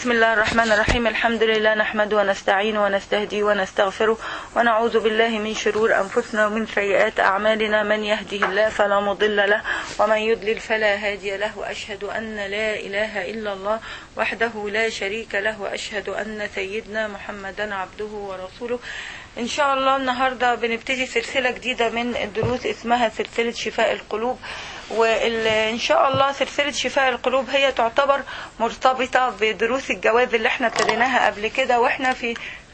بسم الله الرحمن الرحيم الحمد لله نحمده ونستعينه ونستهديه ونستغفره ونعوذ بالله من شرور أنفسنا ومن سيئات أعمالنا من يهده الله فلا مضل له ومن يضلل فلا هادي له وأشهد أن لا إله إلا الله وحده لا شريك له وأشهد أن سيدنا محمدا عبده ورسوله إن شاء الله النهاردة بنبتدي سلسلة جديدة من الدروس اسمها سلسلة شفاء القلوب وإن شاء الله سلسلة شفاء القلوب هي تعتبر مرتبطة بدروس الجواز اللي احنا ابتديناها قبل كده واحنا في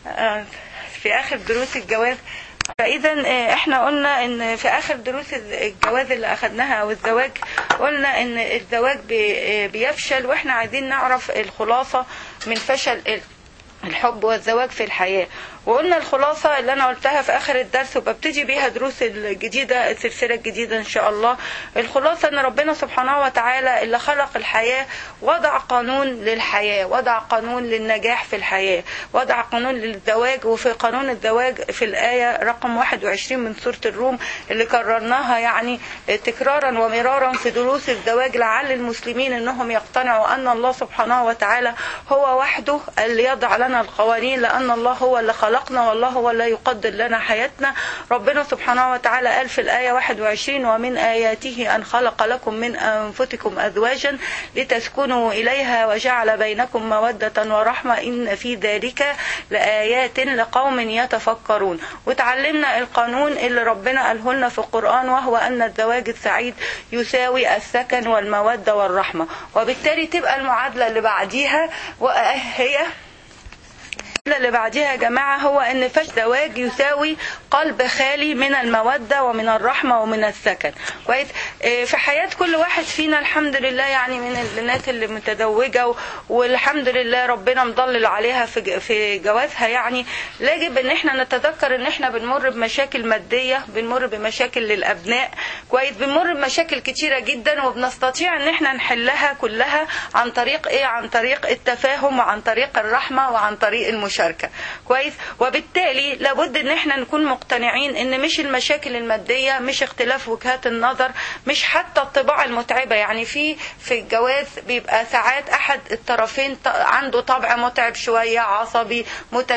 في آخر دروس الجواز فإذا احنا قلنا ان في آخر دروس الجواز اللي أخدناها أو الزواج قلنا ان الزواج بيفشل واحنا عايزين نعرف الخلاصة من فشل الحب والزواج في الحياة وقلنا الخلاصة اللي أنا قلتها في آخر الدرس وببتدي بيها دروس الجديدة السلسلة الجديدة إن شاء الله الخلاصة أن ربنا سبحانه وتعالى اللي خلق الحياة وضع قانون للحياة وضع قانون للنجاح في الحياة وضع قانون للزواج وفي قانون الزواج في الآية رقم 21 من سورة الروم اللي كررناها يعني تكرارا ومرارا في دروس الزواج لعل المسلمين أنهم يقتنعوا أن الله سبحانه وتعالى هو وحده اللي يضع لنا القوانين لأن الله هو اللي خلق خلقنا والله هو اللي يقدر لنا حياتنا ربنا سبحانه وتعالى قال في الآية 21 ومن آياته أن خلق لكم من أنفسكم أزواجا لتسكنوا إليها وجعل بينكم مودة ورحمة إن في ذلك لآيات لقوم يتفكرون وتعلمنا القانون اللي ربنا قاله لنا في القرآن وهو أن الزواج السعيد يساوي السكن والمودة والرحمة وبالتالي تبقى المعادلة اللي بعديها وهي اللي بعديها يا جماعة هو ان فش زواج يساوي قلب خالي من المودة ومن الرحمة ومن السكن كويس في حياة كل واحد فينا الحمد لله يعني من الناس اللي متزوجة والحمد لله ربنا مضلل عليها في في جوازها يعني يجب ان احنا نتذكر ان احنا بنمر بمشاكل مادية بنمر بمشاكل للابناء كويس بنمر بمشاكل كتيرة جدا وبنستطيع ان احنا نحلها كلها عن طريق ايه عن طريق التفاهم وعن طريق الرحمة وعن طريق المشاركة المشاركة كويس وبالتالي لابد ان احنا نكون مقتنعين ان مش المشاكل المادية مش اختلاف وجهات النظر مش حتى الطباع المتعبة يعني في في الجواز بيبقى ساعات احد الطرفين عنده طبع متعب شوية عصبي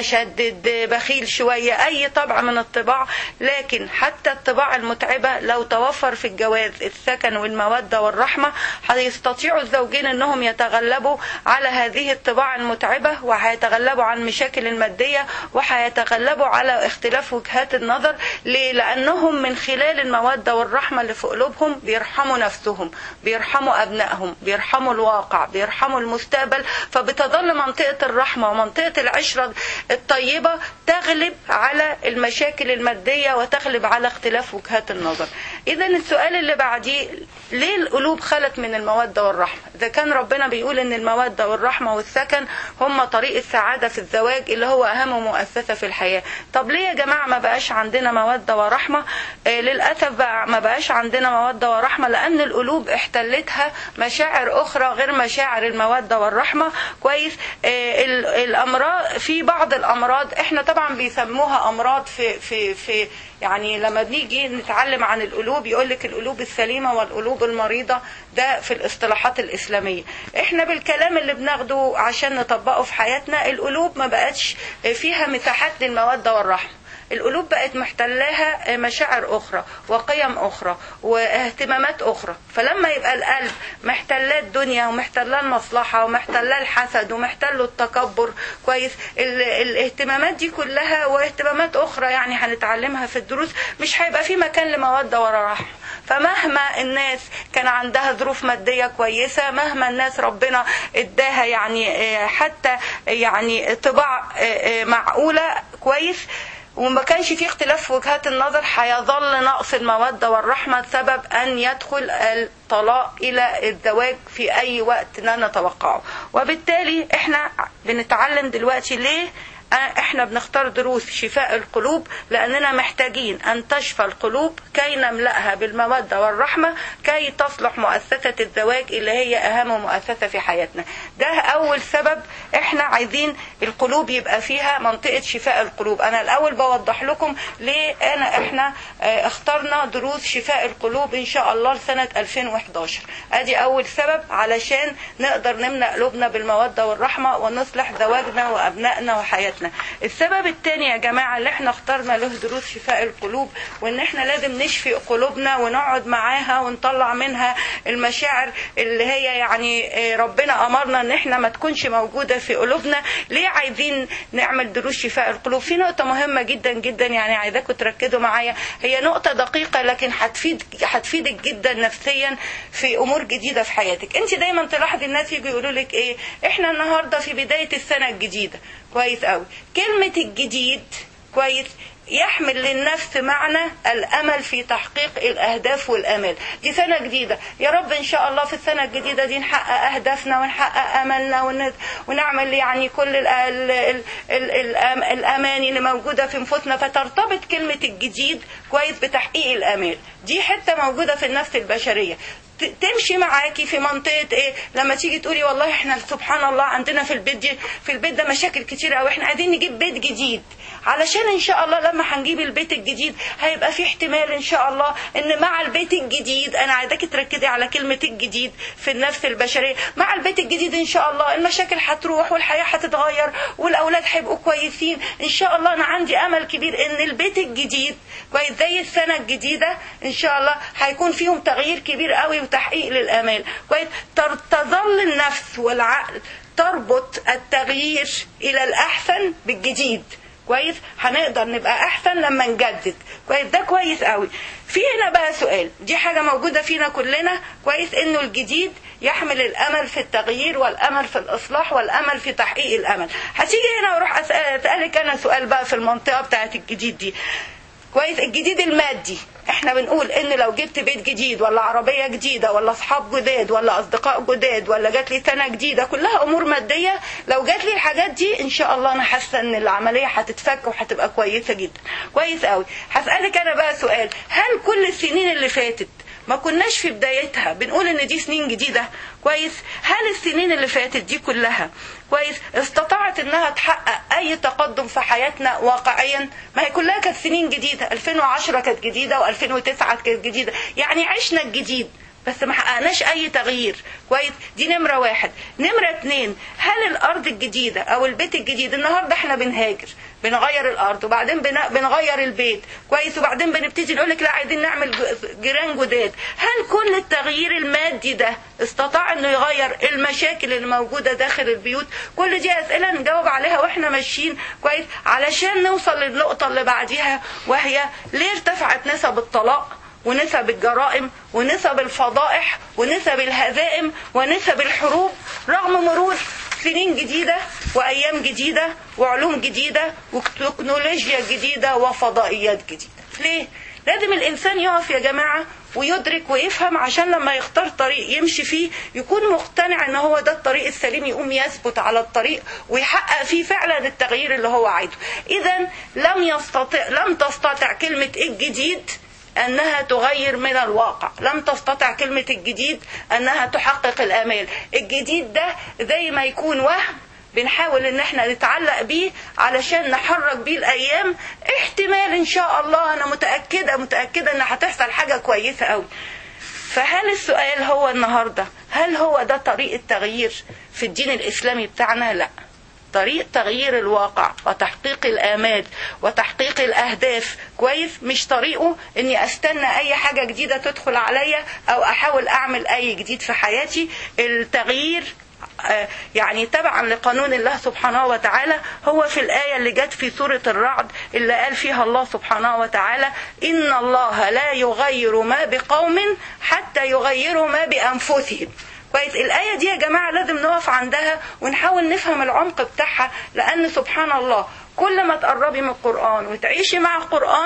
متشدد بخيل شوية اي طبع من الطباع لكن حتى الطباع المتعبة لو توفر في الجواز السكن والمودة والرحمة هيستطيعوا الزوجين انهم يتغلبوا على هذه الطباع المتعبة وهيتغلبوا عن مشاكل المشاكل المادية وهيتغلبوا على اختلاف وجهات النظر ليه؟ لأنهم من خلال المودة والرحمة اللي في قلوبهم بيرحموا نفسهم بيرحموا أبنائهم بيرحموا الواقع بيرحموا المستقبل فبتظل منطقة الرحمة ومنطقة العشرة الطيبة تغلب على المشاكل المادية وتغلب على اختلاف وجهات النظر إذا السؤال اللي بعديه ليه القلوب خلت من المودة والرحمة إذا كان ربنا بيقول إن المودة والرحمة والسكن هم طريق السعادة في الزواج اللي هو أهم مؤسسة في الحياة طب ليه يا جماعة ما بقاش عندنا مودة ورحمة آه للأسف بقى ما بقاش عندنا مودة ورحمة لأن القلوب احتلتها مشاعر أخرى غير مشاعر المودة والرحمة كويس آه الأمراض في بعض الأمراض احنا طبعا بيسموها أمراض في في في يعني لما بنيجي نتعلم عن القلوب يقول لك القلوب السليمة والقلوب المريضة ده في الاصطلاحات الإسلامية احنا بالكلام اللي بناخده عشان نطبقه في حياتنا القلوب ما بقتش فيها مساحات للمودة والرحمة القلوب بقت محتلاها مشاعر أخرى وقيم أخرى واهتمامات أخرى فلما يبقى القلب محتلاه الدنيا ومحتلاه المصلحة ومحتلاه الحسد ومحتله التكبر كويس الاهتمامات دي كلها واهتمامات أخرى يعني هنتعلمها في الدروس مش هيبقى في مكان لمودة ولا رحمة فمهما الناس كان عندها ظروف مادية كويسة مهما الناس ربنا اداها يعني حتى يعني طباع معقولة كويس وما كانش في اختلاف في وجهات النظر هيظل نقص المودة والرحمة سبب أن يدخل الطلاق إلى الزواج في أي وقت لا نتوقعه وبالتالي احنا بنتعلم دلوقتي ليه احنا بنختار دروس شفاء القلوب لاننا محتاجين ان تشفى القلوب كي نملأها بالمودة والرحمة كي تصلح مؤسسة الزواج اللي هي اهم مؤسسة في حياتنا ده اول سبب احنا عايزين القلوب يبقى فيها منطقة شفاء القلوب انا الاول بوضح لكم ليه انا احنا اه اخترنا دروس شفاء القلوب ان شاء الله لسنة 2011 ادي اول سبب علشان نقدر نملأ قلوبنا بالمودة والرحمة ونصلح زواجنا وابنائنا وحياتنا السبب الثاني يا جماعة اللي احنا اخترنا له دروس شفاء القلوب وان احنا لازم نشفي قلوبنا ونقعد معاها ونطلع منها المشاعر اللي هي يعني ربنا امرنا ان احنا ما تكونش موجودة في قلوبنا ليه عايزين نعمل دروس شفاء القلوب في نقطة مهمة جدا جدا يعني عايزاكم تركزوا معايا هي نقطة دقيقة لكن هتفيد هتفيدك جدا نفسيا في امور جديدة في حياتك انت دايما تلاحظي الناس يجوا يقولوا لك ايه احنا النهاردة في بداية السنة الجديدة كويس قوي كلمة الجديد كويس يحمل للنفس معنى الامل في تحقيق الاهداف والامال دي سنه جديده يا رب ان شاء الله في السنه الجديده دي نحقق اهدافنا ونحقق املنا ونعمل يعني كل ال ال ال ال ال الاماني اللي موجوده في انفسنا فترتبط كلمه الجديد كويس بتحقيق الامال دي حته موجوده في النفس البشريه تمشي معاكي في منطقه ايه لما تيجي تقولي والله احنا سبحان الله عندنا في البيت دي في البيت ده مشاكل كتير قوي احنا عايزين نجيب بيت جديد علشان ان شاء الله لما هنجيب البيت الجديد هيبقى في احتمال ان شاء الله ان مع البيت الجديد انا عايزاكي تركزي على كلمه الجديد في النفس البشريه مع البيت الجديد ان شاء الله المشاكل هتروح والحياه هتتغير والاولاد هيبقوا كويسين ان شاء الله انا عندي امل كبير ان البيت الجديد كويس زي السنه الجديده ان شاء الله هيكون فيهم تغيير كبير قوي وتحقيق للامال كويس تظل النفس والعقل تربط التغيير الى الاحسن بالجديد كويس هنقدر نبقى احسن لما نجدد كويس ده كويس قوي في هنا بقى سؤال دي حاجه موجوده فينا كلنا كويس انه الجديد يحمل الامل في التغيير والامل في الاصلاح والامل في تحقيق الامل هتيجي هنا واروح اسالك انا سؤال بقى في المنطقه بتاعت الجديد دي كويس الجديد المادي احنا بنقول ان لو جبت بيت جديد ولا عربيه جديده ولا اصحاب جداد ولا اصدقاء جداد ولا جات لي سنه جديده كلها امور ماديه لو جات لي الحاجات دي ان شاء الله انا حاسه ان العمليه هتتفك وهتبقى كويسه جدا كويس قوي هسالك انا بقى سؤال هل كل السنين اللي فاتت ما كناش في بدايتها بنقول ان دي سنين جديده كويس هل السنين اللي فاتت دي كلها كويس استطاعت انها تحقق اي تقدم في حياتنا واقعيا ما هي كلها كانت سنين جديده 2010 كانت جديده و2009 كانت جديده يعني عشنا الجديد بس ما حققناش اي تغيير كويس دي نمره واحد نمره اتنين هل الارض الجديده او البيت الجديد النهارده احنا بنهاجر بنغير الارض وبعدين بنغير البيت كويس وبعدين بنبتدي نقول لك لا عايزين نعمل جيران جداد هل كل التغيير المادي ده استطاع انه يغير المشاكل اللي موجوده داخل البيوت كل دي اسئله نجاوب عليها واحنا ماشيين كويس علشان نوصل للنقطه اللي بعديها وهي ليه ارتفعت نسب الطلاق ونسب الجرائم ونسب الفضائح ونسب الهزائم ونسب الحروب رغم مرور سنين جديدة وأيام جديدة وعلوم جديدة وتكنولوجيا جديدة وفضائيات جديدة ليه؟ لازم الإنسان يقف يا جماعة ويدرك ويفهم عشان لما يختار طريق يمشي فيه يكون مقتنع ان هو ده الطريق السليم يقوم يثبت على الطريق ويحقق فيه فعلا التغيير اللي هو عايزه اذا لم يستطع لم تستطع كلمة الجديد انها تغير من الواقع لم تستطع كلمة الجديد انها تحقق الامال الجديد ده زي ما يكون وهم بنحاول ان احنا نتعلق بيه علشان نحرك بيه الايام احتمال ان شاء الله انا متأكدة متأكدة ان هتحصل حاجة كويسة قوي فهل السؤال هو النهاردة هل هو ده طريق التغيير في الدين الاسلامي بتاعنا لا طريق تغيير الواقع وتحقيق الآمال وتحقيق الأهداف كويس مش طريقه إني أستنى أي حاجة جديدة تدخل عليا أو أحاول أعمل أي جديد في حياتي التغيير يعني تبعا لقانون الله سبحانه وتعالى هو في الآية اللي جت في سورة الرعد اللي قال فيها الله سبحانه وتعالى إن الله لا يغير ما بقوم حتى يغيروا ما بأنفسهم كويس الآية دي يا جماعة لازم نقف عندها ونحاول نفهم العمق بتاعها لأن سبحان الله كل ما تقربي من القرآن وتعيشي مع القرآن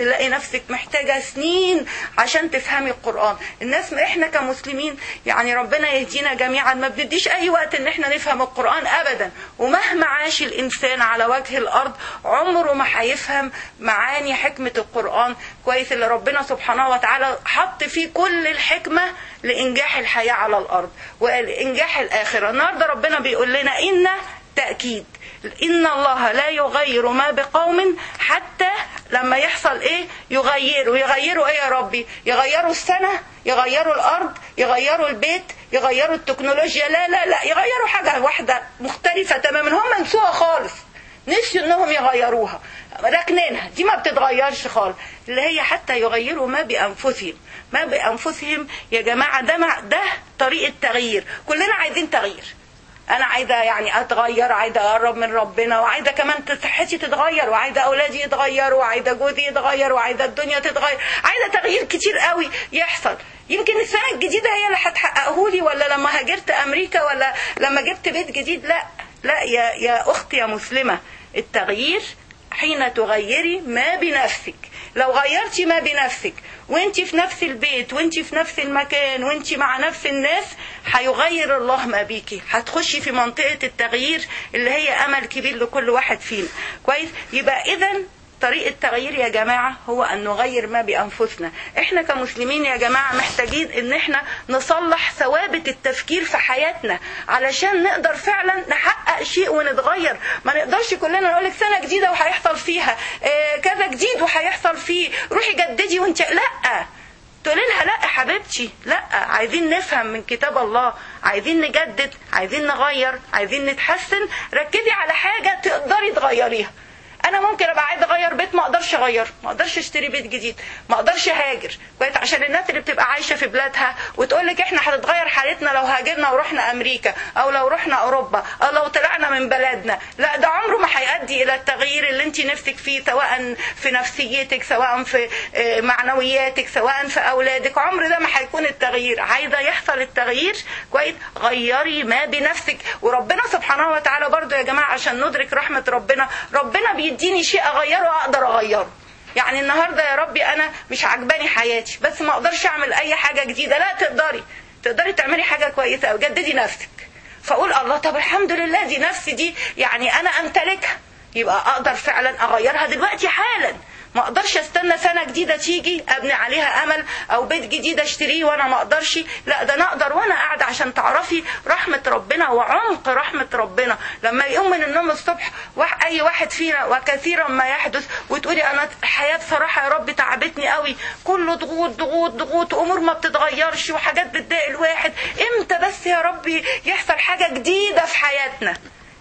تلاقي نفسك محتاجة سنين عشان تفهمي القرآن الناس احنا كمسلمين يعني ربنا يهدينا جميعا ما بنديش اي وقت ان احنا نفهم القرآن ابدا ومهما عاش الانسان على وجه الارض عمره ما هيفهم معاني حكمة القرآن كويس اللي ربنا سبحانه وتعالى حط فيه كل الحكمة لإنجاح الحياة على الأرض وإنجاح الآخرة النهاردة ربنا بيقول لنا إن تأكيد إن الله لا يغير ما بقوم حتى لما يحصل إيه يغيروا يغيروا إيه يا ربي يغيروا السنة يغيروا الأرض يغيروا البيت يغيروا التكنولوجيا لا لا لا يغيروا حاجة واحدة مختلفة تماما هم نسوها خالص نسيوا انهم يغيروها راكنينها دي ما بتتغيرش خالص اللي هي حتى يغيروا ما بانفسهم ما بانفسهم يا جماعه ده مع ده طريقه تغيير كلنا عايزين تغيير انا عايزه يعني اتغير عايزه اقرب من ربنا وعايزه كمان صحتي تتغير وعايزه اولادي يتغيروا وعايزه جوزي يتغير وعايزه الدنيا تتغير عايزه تغيير كتير قوي يحصل يمكن السنه الجديده هي اللي هتحققه لي ولا لما هاجرت امريكا ولا لما جبت بيت جديد لا لا يا يا اختي يا مسلمه التغيير حين تغيري ما بنفسك لو غيرتي ما بنفسك وانت في نفس البيت وانت في نفس المكان وانت مع نفس الناس هيغير الله ما بيكي هتخشي في منطقة التغيير اللي هي امل كبير لكل واحد فينا كويس يبقى اذا طريق التغيير يا جماعة هو أن نغير ما بأنفسنا إحنا كمسلمين يا جماعة محتاجين إن إحنا نصلح ثوابت التفكير في حياتنا علشان نقدر فعلا نحقق شيء ونتغير ما نقدرش كلنا نقولك سنة جديدة وهيحصل فيها آه كذا جديد وهيحصل فيه روحي جددي وانت لا تقولي لها لا حبيبتي لا عايزين نفهم من كتاب الله عايزين نجدد عايزين نغير عايزين نتحسن ركزي على حاجة تقدري تغيريها انا ممكن ابقى عايز اغير بيت ما اقدرش اغير ما اقدرش اشتري بيت جديد ما اقدرش هاجر كويس عشان الناس اللي بتبقى عايشه في بلادها وتقول لك احنا هتتغير حالتنا لو هاجرنا ورحنا امريكا او لو رحنا اوروبا او لو طلعنا من بلدنا لا ده عمره ما هيؤدي الى التغيير اللي انت نفسك فيه سواء في نفسيتك سواء في معنوياتك سواء في اولادك عمر ده ما هيكون التغيير عايزه يحصل التغيير كويس غيري ما بنفسك وربنا سبحانه وتعالى برضه يا جماعه عشان ندرك رحمه ربنا ربنا بي يديني شيء اغيره اقدر اغيره يعني النهارده يا ربي انا مش عجباني حياتي بس ما اقدرش اعمل اي حاجه جديده لا تقدري تقدري تعملي حاجه كويسه او جددي نفسك فاقول الله طب الحمد لله دي نفسي دي يعني انا امتلكها يبقى اقدر فعلا اغيرها دلوقتي حالا ما اقدرش استنى سنه جديده تيجي ابني عليها امل او بيت جديد اشتريه وانا ما اقدرش لا ده انا اقدر وانا قاعده عشان تعرفي رحمه ربنا وعمق رحمه ربنا لما يقوم من النوم الصبح اي واحد فينا وكثيرا ما يحدث وتقولي انا الحياه بصراحه يا رب تعبتني قوي كله ضغوط ضغوط ضغوط امور ما بتتغيرش وحاجات بتضايق الواحد امتى بس يا ربي يحصل حاجه جديده في حياتنا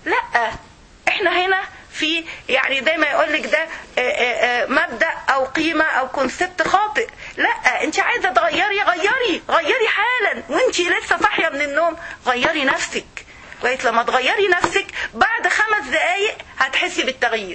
لا احنا هنا في يعني دايما يقول لك ده مبدا او قيمه او كونسبت خاطئ لا انت عايزه تغيري غيري غيري حالا وانت لسه صاحيه من النوم غيري نفسك كويس لما تغيري نفسك بعد خمس دقايق هتحسي بالتغيير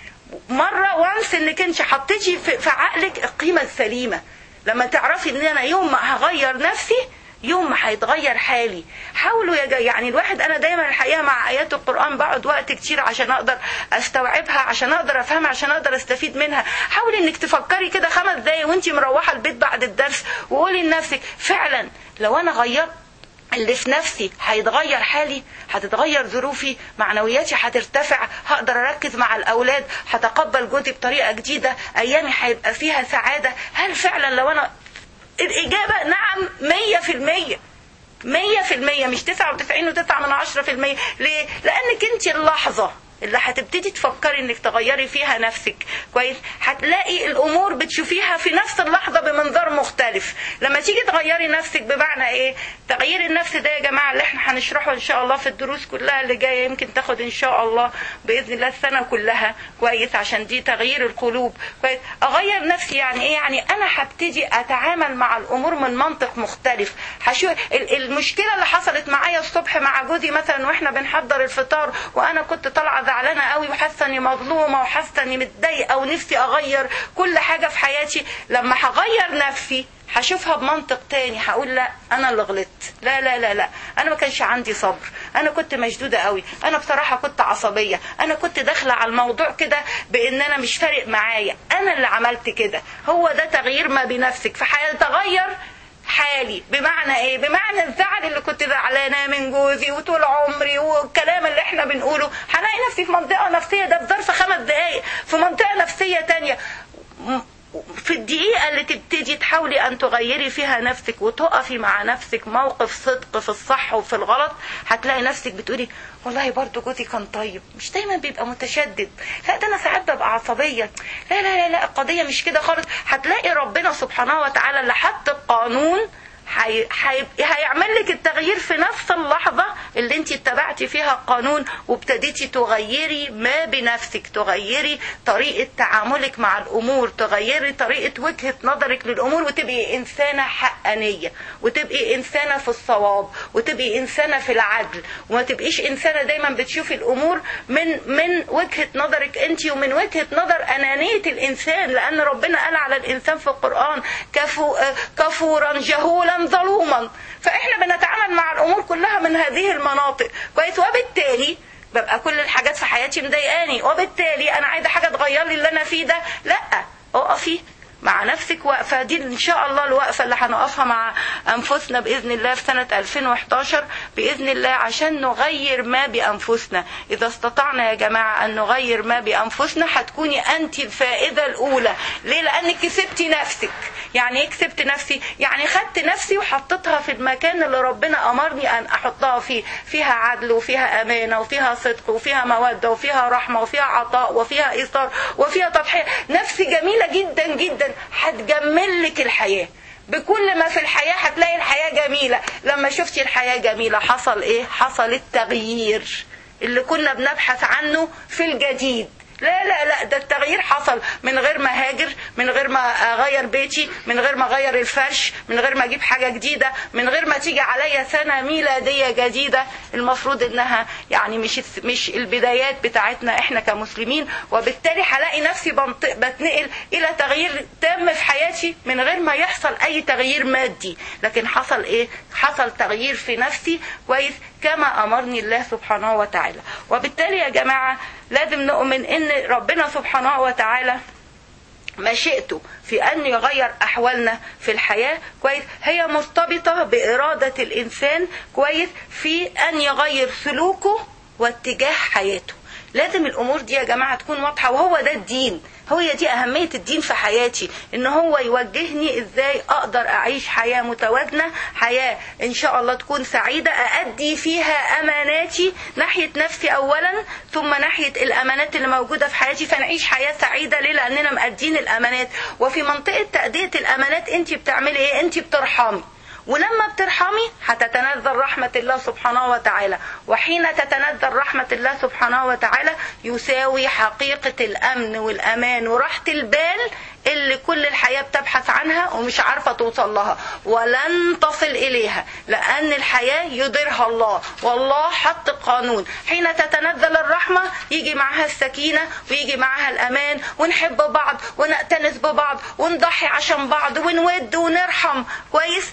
مره وانس انك انت حطيتي في عقلك القيمه السليمه لما تعرفي ان انا يوم ما هغير نفسي يوم ما هيتغير حالي حاولوا يا يعني الواحد انا دايما الحقيقه مع ايات القران بقعد وقت كتير عشان اقدر استوعبها عشان اقدر افهمها عشان اقدر استفيد منها حاولي انك تفكري كده خمس دقايق وانت مروحه البيت بعد الدرس وقولي لنفسك فعلا لو انا غيرت اللي في نفسي هيتغير حالي هتتغير ظروفي معنوياتي هترتفع هقدر اركز مع الاولاد هتقبل جوزي بطريقه جديده ايامي هيبقى فيها سعاده هل فعلا لو انا الإجابة نعم مية في المية مية في المية مش تسعة وتسعين وتسعة من عشرة في المية ليه؟ لأنك أنت اللحظة اللي هتبتدي تفكري انك تغيري فيها نفسك كويس هتلاقي الامور بتشوفيها في نفس اللحظه بمنظار مختلف لما تيجي تغيري نفسك بمعنى ايه تغيير النفس ده يا جماعه اللي احنا هنشرحه ان شاء الله في الدروس كلها اللي جايه يمكن تاخد ان شاء الله باذن الله السنه كلها كويس عشان دي تغيير القلوب كويس اغير نفسي يعني ايه يعني انا هبتدي اتعامل مع الامور من منطق مختلف هشوف المشكله اللي حصلت معايا الصبح مع جوزي مثلا واحنا بنحضر الفطار وانا كنت طالعه زعلانه قوي وحاسه اني مظلومه وحاسه اني متضايقه ونفسي اغير كل حاجه في حياتي لما هغير نفسي هشوفها بمنطق تاني هقول لا انا اللي غلطت لا لا لا لا انا ما كانش عندي صبر انا كنت مشدوده قوي انا بصراحه كنت عصبيه انا كنت داخله على الموضوع كده بان انا مش فارق معايا انا اللي عملت كده هو ده تغيير ما بنفسك فهيتغير حالي بمعنى ايه بمعنى الزعل اللي كنت زعلانه من جوزي وطول عمري والكلام اللي احنا بنقوله هلاقي نفسي في منطقه نفسيه ده في ظرف خمس دقائق في منطقه نفسيه تانية في الدقيقة اللي تبتدي تحاولي أن تغيري فيها نفسك وتقفي مع نفسك موقف صدق في الصح وفي الغلط هتلاقي نفسك بتقولي والله برضو جوزي كان طيب مش دايما بيبقى متشدد لا ده أنا ساعات ببقى عصبية لا لا لا لا القضية مش كده خالص هتلاقي ربنا سبحانه وتعالى اللي حط القانون هي... هي... هيعمل لك التغيير في نفس اللحظة اللي انت اتبعتي فيها القانون وابتديتي تغيري ما بنفسك تغيري طريقة تعاملك مع الأمور تغيري طريقة وجهة نظرك للأمور وتبقي إنسانة حقانية وتبقي إنسانة في الصواب وتبقي إنسانة في العدل وما تبقيش إنسانة دايما بتشوفي الأمور من من وجهة نظرك انت ومن وجهة نظر أنانية الإنسان لأن ربنا قال على الإنسان في القرآن كفو... كفورا جهولا ظلوما فاحنا بنتعامل مع الامور كلها من هذه المناطق كويس وبالتالي ببقى كل الحاجات في حياتي مضايقاني وبالتالي انا عايزه حاجه تغير لي اللي انا فيه ده لا اقفي مع نفسك وقفة دي إن شاء الله الوقفة اللي هنقفها مع أنفسنا بإذن الله في سنة 2011 بإذن الله عشان نغير ما بأنفسنا إذا استطعنا يا جماعة أن نغير ما بأنفسنا هتكوني أنت الفائدة الأولى ليه لأنك كسبتي نفسك يعني ايه كسبت نفسي يعني خدت نفسي وحطيتها في المكان اللي ربنا أمرني أن أحطها فيه فيها عدل وفيها أمانة وفيها صدق وفيها مودة وفيها رحمة وفيها عطاء وفيها إيثار وفيها تضحية نفسي جميلة جدا جدا هتجمل لك الحياة بكل ما في الحياة هتلاقي الحياة جميلة لما شفتي الحياة جميلة حصل ايه حصل التغيير اللي كنا بنبحث عنه في الجديد لا لا لا ده التغيير حصل من غير ما هاجر من غير ما اغير بيتي من غير ما اغير الفرش من غير ما اجيب حاجه جديده من غير ما تيجي عليا سنه ميلاديه جديده المفروض انها يعني مش مش البدايات بتاعتنا احنا كمسلمين وبالتالي هلاقي نفسي بتنقل الى تغيير تام في حياتي من غير ما يحصل اي تغيير مادي لكن حصل ايه حصل تغيير في نفسي كويس كما امرني الله سبحانه وتعالى وبالتالي يا جماعه لازم نؤمن ان ربنا سبحانه وتعالى مشيئته في ان يغير احوالنا في الحياه كويس هي مرتبطه باراده الانسان كويس في ان يغير سلوكه واتجاه حياته لازم الامور دي يا جماعه تكون واضحه وهو ده الدين هي دي أهمية الدين في حياتي إن هو يوجهني إزاي أقدر أعيش حياة متوازنة حياة إن شاء الله تكون سعيدة أأدي فيها أماناتي ناحية نفسي أولا ثم ناحية الأمانات اللي موجودة في حياتي فنعيش حياة سعيدة ليه لأننا مأدين الأمانات وفي منطقة تأدية الأمانات أنت بتعملي إيه أنت بترحمي ولما بترحمي هتتنزل رحمة الله سبحانه وتعالى وحين تتنزل رحمة الله سبحانه وتعالى يساوي حقيقة الأمن والأمان وراحة البال اللي كل الحياة بتبحث عنها ومش عارفة توصل لها ولن تصل إليها لأن الحياة يديرها الله والله حط قانون حين تتنزل الرحمة يجي معها السكينة ويجي معها الأمان ونحب بعض ونأتنس ببعض ونضحي عشان بعض ونود ونرحم كويس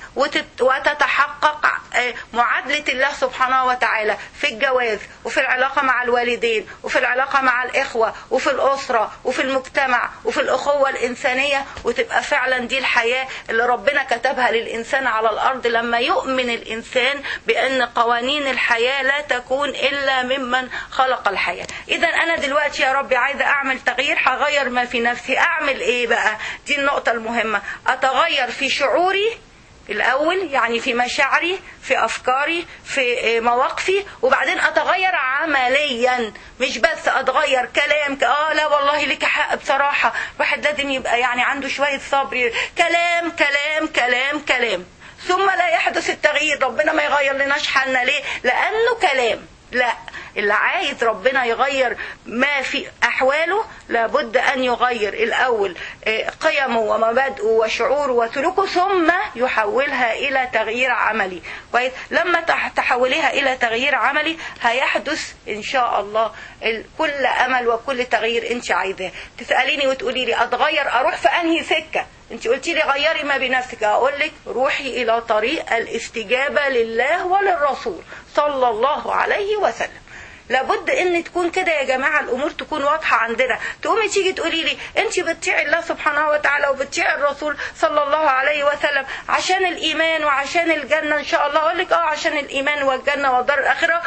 وتتحقق معادلة الله سبحانه وتعالى في الجواز وفي العلاقة مع الوالدين وفي العلاقة مع الإخوة وفي الأسرة وفي المجتمع وفي الأخوة الإنسانية وتبقى فعلا دي الحياة اللي ربنا كتبها للإنسان على الأرض لما يؤمن الإنسان بأن قوانين الحياة لا تكون إلا ممن خلق الحياة إذا أنا دلوقتي يا ربي عايزة أعمل تغيير هغير ما في نفسي أعمل إيه بقى دي النقطة المهمة أتغير في شعوري الأول يعني في مشاعري في أفكاري في مواقفي وبعدين أتغير عمليا مش بس أتغير كلام آه لا والله لك حق بصراحة واحد لازم يبقى يعني عنده شوية صبر كلام كلام كلام كلام ثم لا يحدث التغيير ربنا ما يغير لناش حالنا ليه لأنه كلام لا اللي عايز ربنا يغير ما في احواله لابد ان يغير الاول آه، قيمه ومبادئه وشعوره وسلوكه ثم يحولها الى تغيير عملي كويس لما تح- تحوليها الى تغيير عملي هيحدث ان شاء الله ال- كل امل وكل تغيير انت عايزاه تساليني وتقولي لي اتغير اروح في انهي سكه انت قلتي لي غيري ما بنفسك اقول لك روحي الى طريق الاستجابه لله وللرسول صلى الله عليه وسلم لابد ان تكون كده يا جماعه الامور تكون واضحه عندنا تقومي تيجي تقولي لي انت بتطيعي الله سبحانه وتعالى وبتطيعي الرسول صلى الله عليه وسلم عشان الايمان وعشان الجنه ان شاء الله اقول لك اه عشان الايمان والجنه والدار الاخره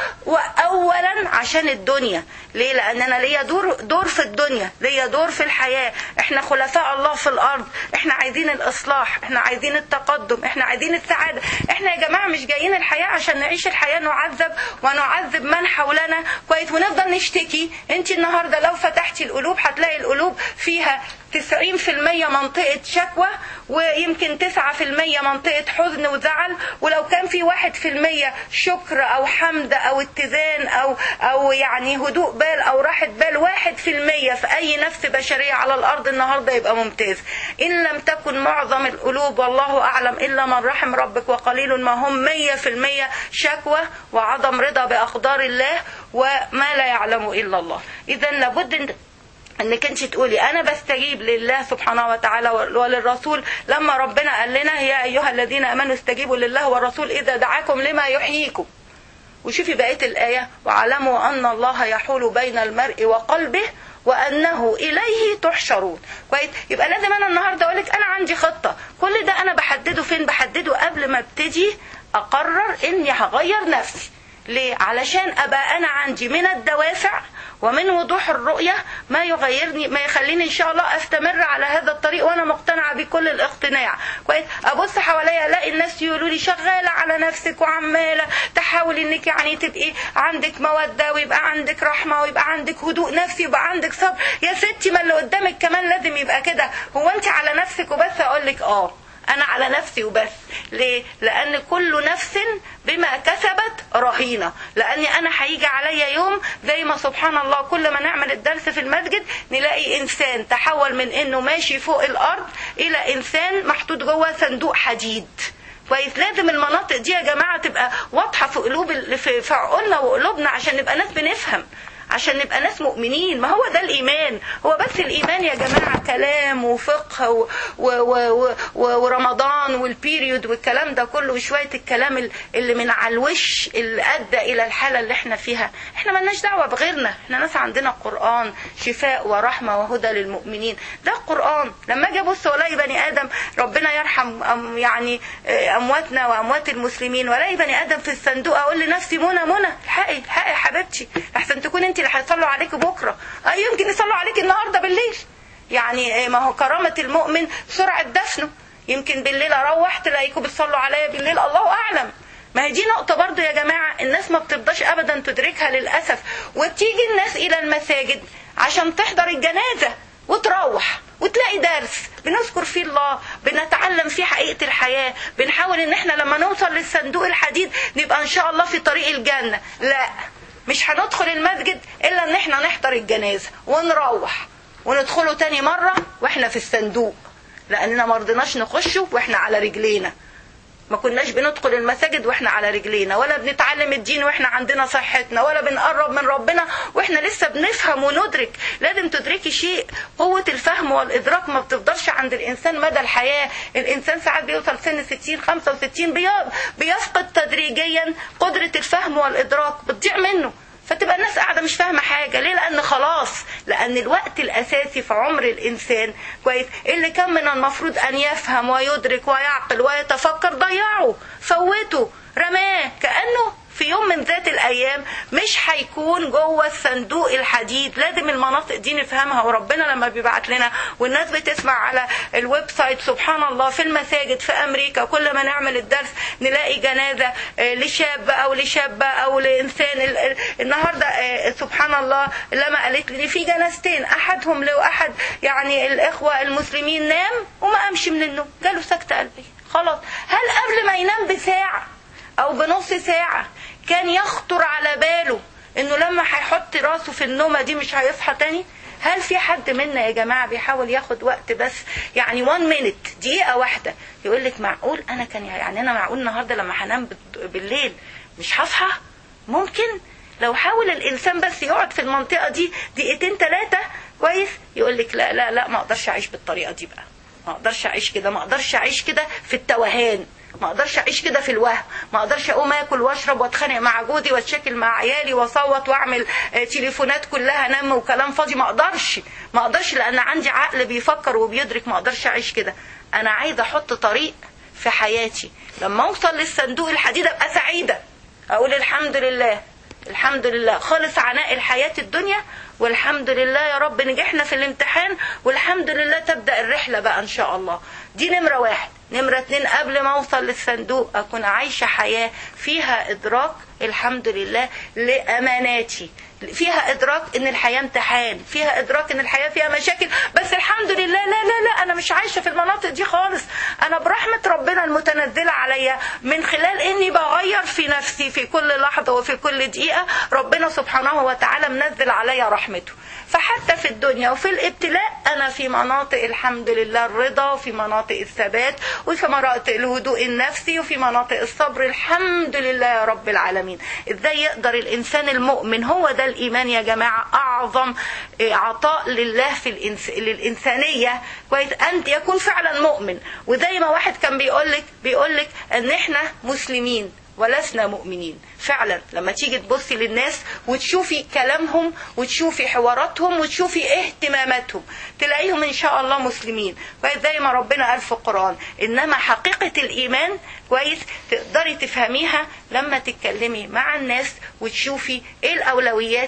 واولا عشان الدنيا ليه لان انا ليا دور دور في الدنيا ليا دور في الحياه احنا خلفاء الله في الارض احنا عايزين الاصلاح احنا عايزين التقدم احنا عايزين السعاده احنا يا جماعه مش جايين الحياه عشان نعيش الحياه نعذب ونعذب من حولنا كويس ونفضل نشتكي انت النهارده لو فتحتي القلوب هتلاقي القلوب فيها 90% منطقة شكوى ويمكن 9% منطقة حزن وزعل ولو كان في 1% شكر أو حمد أو اتزان أو أو يعني هدوء بال أو راحة بال 1% في أي نفس بشرية على الأرض النهاردة يبقى ممتاز إن لم تكن معظم القلوب والله أعلم إلا من رحم ربك وقليل ما هم 100% شكوى وعدم رضا بأقدار الله وما لا يعلم إلا الله إذا لابد إن انك انت تقولي انا بستجيب لله سبحانه وتعالى وللرسول لما ربنا قال لنا يا ايها الذين امنوا استجيبوا لله والرسول اذا دعاكم لما يحييكم وشوفي بقيه الايه واعلموا ان الله يحول بين المرء وقلبه وانه اليه تحشرون كويس يبقى لازم انا النهارده اقول لك انا عندي خطه كل ده انا بحدده فين بحدده قبل ما ابتدي اقرر اني هغير نفسي ليه علشان ابقى انا عندي من الدوافع ومن وضوح الرؤية ما يغيرني ما يخليني إن شاء الله أستمر على هذا الطريق وأنا مقتنعة بكل الاقتناع كويس أبص حواليا ألاقي الناس يقولوا لي شغالة على نفسك وعمالة تحاول إنك يعني تبقي عندك مودة ويبقى عندك رحمة ويبقى عندك هدوء نفسي ويبقى عندك صبر يا ستي ما اللي قدامك كمان لازم يبقى كده هو أنت على نفسك وبس أقول لك آه انا على نفسي وبس ليه لان كل نفس بما كسبت رهينه لاني انا هيجي عليا يوم زي ما سبحان الله كل ما نعمل الدرس في المسجد نلاقي انسان تحول من انه ماشي فوق الارض الى انسان محطوط جوه صندوق حديد كويس لازم المناطق دي يا جماعه تبقى واضحه في قلوب في في عقولنا وقلوبنا عشان نبقى ناس بنفهم عشان نبقى ناس مؤمنين ما هو ده الإيمان هو بس الإيمان يا جماعة كلام وفقه و و و و ورمضان والبيريود والكلام ده كله وشوية الكلام اللي من على الوش اللي أدى إلى الحالة اللي احنا فيها احنا ملناش دعوة بغيرنا احنا ناس عندنا قرآن شفاء ورحمة وهدى للمؤمنين ده القرآن لما أجي أبص وألاقي بني آدم ربنا يرحم أم يعني أمواتنا وأموات المسلمين وألاقي بني آدم في الصندوق أقول لنفسي منى منى الحقي الحقي يا حبيبتي أحسن تكون أنت اللي هيصلوا عليك بكره اي يمكن يصلوا عليك النهارده بالليل يعني ما هو كرامه المؤمن سرعه دفنه يمكن بالليل اروح تلاقيكم بتصلوا عليا بالليل الله اعلم ما هي دي نقطة برضو يا جماعة الناس ما بترضاش أبدا تدركها للأسف وبتيجي الناس إلى المساجد عشان تحضر الجنازة وتروح وتلاقي درس بنذكر فيه الله بنتعلم فيه حقيقة الحياة بنحاول ان احنا لما نوصل للصندوق الحديد نبقى ان شاء الله في طريق الجنة لا مش هندخل المسجد الا ان احنا نحضر الجنازه ونروح وندخله تاني مره واحنا في الصندوق لاننا ما رضيناش نخشه واحنا على رجلينا ما كناش بندخل المساجد واحنا على رجلينا ولا بنتعلم الدين واحنا عندنا صحتنا ولا بنقرب من ربنا واحنا لسه بنفهم وندرك لازم تدركي شيء قوة الفهم والإدراك ما بتفضلش عند الإنسان مدى الحياة الإنسان ساعات بيوصل سن 60 65 بيفقد تدريجيا قدرة الفهم والإدراك بتضيع منه فتبقى الناس قاعده مش فاهمه حاجه ليه لان خلاص لان الوقت الاساسي في عمر الانسان كويس اللي كان من المفروض ان يفهم ويدرك ويعقل ويتفكر ضيعه فوته رماه كانه في يوم من ذات الايام مش هيكون جوه الصندوق الحديد لازم المناطق دي نفهمها وربنا لما بيبعت لنا والناس بتسمع على الويب سايت سبحان الله في المساجد في امريكا كل ما نعمل الدرس نلاقي جنازه لشاب او لشابه او لانسان النهارده سبحان الله لما قالت لي في جنازتين احدهم لو احد يعني الاخوه المسلمين نام وما قامش من النوم جاله سكته قلبيه خلاص هل قبل ما ينام بساعه او بنص ساعه كان يخطر على باله انه لما هيحط راسه في النومه دي مش هيصحى تاني هل في حد منا يا جماعه بيحاول ياخد وقت بس يعني 1 مينت دقيقه واحده يقول لك معقول انا كان يعني انا معقول النهارده لما هنام بالليل مش هصحى ممكن لو حاول الانسان بس يقعد في المنطقه دي دقيقتين ثلاثه كويس يقول لك لا لا لا ما اقدرش اعيش بالطريقه دي بقى ما اقدرش اعيش كده ما اقدرش اعيش كده في التوهان ما اقدرش اعيش كده في الوهم ما اقدرش اقوم اكل واشرب واتخانق مع جوزي واتشكل مع عيالي واصوت واعمل تليفونات كلها نم وكلام فاضي ما اقدرش ما اقدرش لان عندي عقل بيفكر وبيدرك ما اقدرش اعيش كده انا عايزه احط طريق في حياتي لما اوصل للصندوق الحديد ابقى سعيده اقول الحمد لله الحمد لله خالص عناء الحياة الدنيا والحمد لله يا رب نجحنا في الامتحان والحمد لله تبدأ الرحلة بقى إن شاء الله دي نمرة واحد نمرة اتنين قبل ما أوصل للصندوق أكون عايشة حياة فيها إدراك الحمد لله لأماناتي فيها إدراك إن الحياة امتحان فيها إدراك إن الحياة فيها مشاكل بس الحمد لله لا لا لا أنا مش عايشة في المناطق دي خالص أنا برحمة ربنا المتنزلة عليا من خلال إني بغير في نفسي في كل لحظة وفي كل دقيقة ربنا سبحانه وتعالى منزل عليا رحمته فحتى في الدنيا وفي الابتلاء أنا في مناطق الحمد لله الرضا وفي مناطق الثبات وفي مناطق الهدوء النفسي وفي مناطق الصبر الحمد لله يا رب العالمين ازاي يقدر الإنسان المؤمن هو ده الإيمان يا جماعة أعظم عطاء لله في الإنس... للإنسانية كويس أنت يكون فعلا مؤمن وزي ما واحد كان بيقول لك بيقول لك أن إحنا مسلمين ولسنا مؤمنين فعلا لما تيجي تبصي للناس وتشوفي كلامهم وتشوفي حواراتهم وتشوفي اهتماماتهم تلاقيهم ان شاء الله مسلمين كويس زي ما ربنا قال في القران انما حقيقه الايمان كويس تقدري تفهميها لما تتكلمي مع الناس وتشوفي ايه الاولويات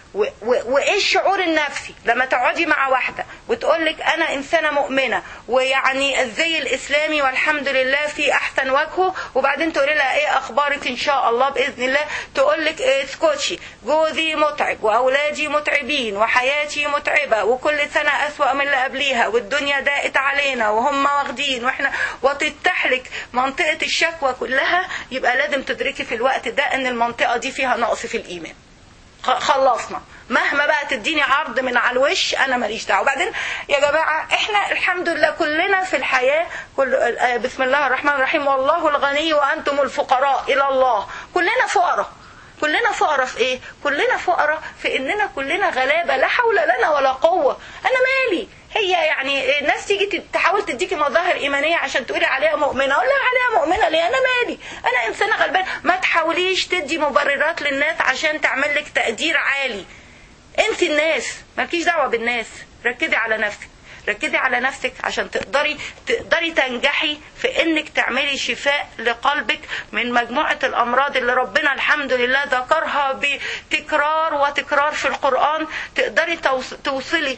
وايه الشعور النفسي لما تقعدي مع واحده وتقول لك انا انسانه مؤمنه ويعني الزي الاسلامي والحمد لله في احسن وجهه وبعدين تقولي لها ايه اخبارك ان شاء الله باذن الله تقول لك اسكتشي جوزي متعب واولادي متعبين وحياتي متعبه وكل سنه اسوا من اللي قبليها والدنيا ضاقت علينا وهم واخدين واحنا وتتحلك منطقه الشكوى كلها يبقى لازم تدركي في الوقت ده ان المنطقه دي فيها نقص في الايمان خلصنا مهما بقى تديني عرض من على الوش انا ماليش دعوه وبعدين يا جماعه احنا الحمد لله كلنا في الحياه كل بسم الله الرحمن الرحيم والله الغني وانتم الفقراء الى الله كلنا فقراء كلنا فقراء في ايه كلنا فقراء في اننا كلنا غلابه لا حول لنا ولا قوه انا مالي هي يعني الناس تيجي تحاول تديكي مظاهر ايمانيه عشان تقولي عليها مؤمنه اقول لها عليها مؤمنه ليه انا مالي انا انسانه غلبانه ما تحاوليش تدي مبررات للناس عشان تعمل لك تقدير عالي انت الناس مالكيش دعوه بالناس ركزي على نفسك ركزي على نفسك عشان تقدري تقدري تنجحي في انك تعملي شفاء لقلبك من مجموعه الامراض اللي ربنا الحمد لله ذكرها بتكرار وتكرار في القران تقدري توصلي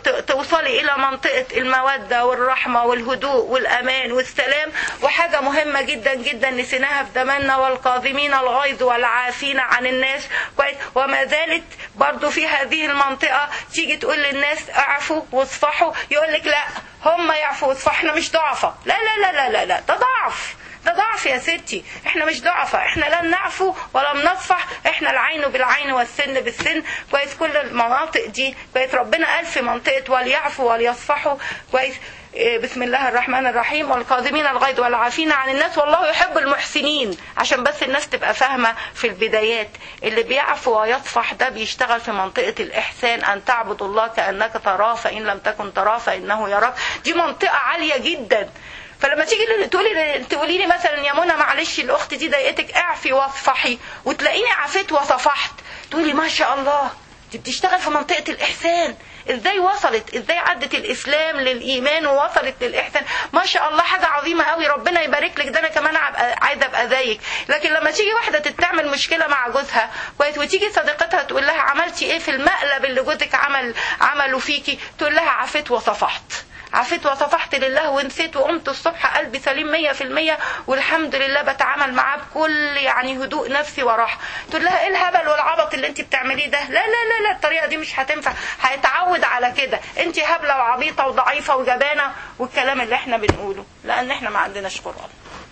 توصلي الى منطقه الموده والرحمه والهدوء والامان والسلام وحاجه مهمه جدا جدا نسيناها في زماننا والقاذمين الغيظ والعافين عن الناس وما زالت برضو في هذه المنطقه تيجي تقول للناس اعفوا واصفحوا يقول لك لا هم يعفوا ويصفحوا احنا مش ضعفة لا لا لا لا لا لا ده ضعف ده ضعف يا ستي احنا مش ضعفة احنا لن نعفو ولم نصفح احنا العين بالعين والسن بالسن كويس كل المناطق دي كويس ربنا قال في منطقة وليعفوا وليصفحوا كويس بسم الله الرحمن الرحيم والقادمين الغيظ والعافين عن الناس والله يحب المحسنين عشان بس الناس تبقى فاهمة في البدايات اللي بيعفو ويصفح ده بيشتغل في منطقة الإحسان أن تعبد الله كأنك تراه فإن لم تكن تراه فإنه يراك دي منطقة عالية جدا فلما تيجي تقولي تقولي لي مثلا يا منى معلش الاخت دي ضايقتك اعفي واصفحي وتلاقيني عفيت وصفحت تقولي ما شاء الله دي بتشتغل في منطقه الاحسان ازاي وصلت ازاي عدت الاسلام للايمان ووصلت للاحسان ما شاء الله حاجه عظيمه قوي ربنا يبارك لك ده انا كمان أبقى عايزه ابقى زيك لكن لما تيجي واحده تتعمل مشكله مع جوزها كويس وتيجي صديقتها تقول لها عملتي ايه في المقلب اللي جوزك عمل عمله فيكي تقول لها عفيت وصفحت عفيت وصفحت لله ونسيت وقمت الصبح قلبي سليم مية في المية والحمد لله بتعامل معاه بكل يعني هدوء نفسي وراحة تقول لها ايه الهبل والعبط اللي انت بتعمليه ده لا لا لا لا الطريقة دي مش هتنفع هيتعود على كده انت هبلة وعبيطة وضعيفة وجبانة والكلام اللي احنا بنقوله لان احنا ما عندناش قرآن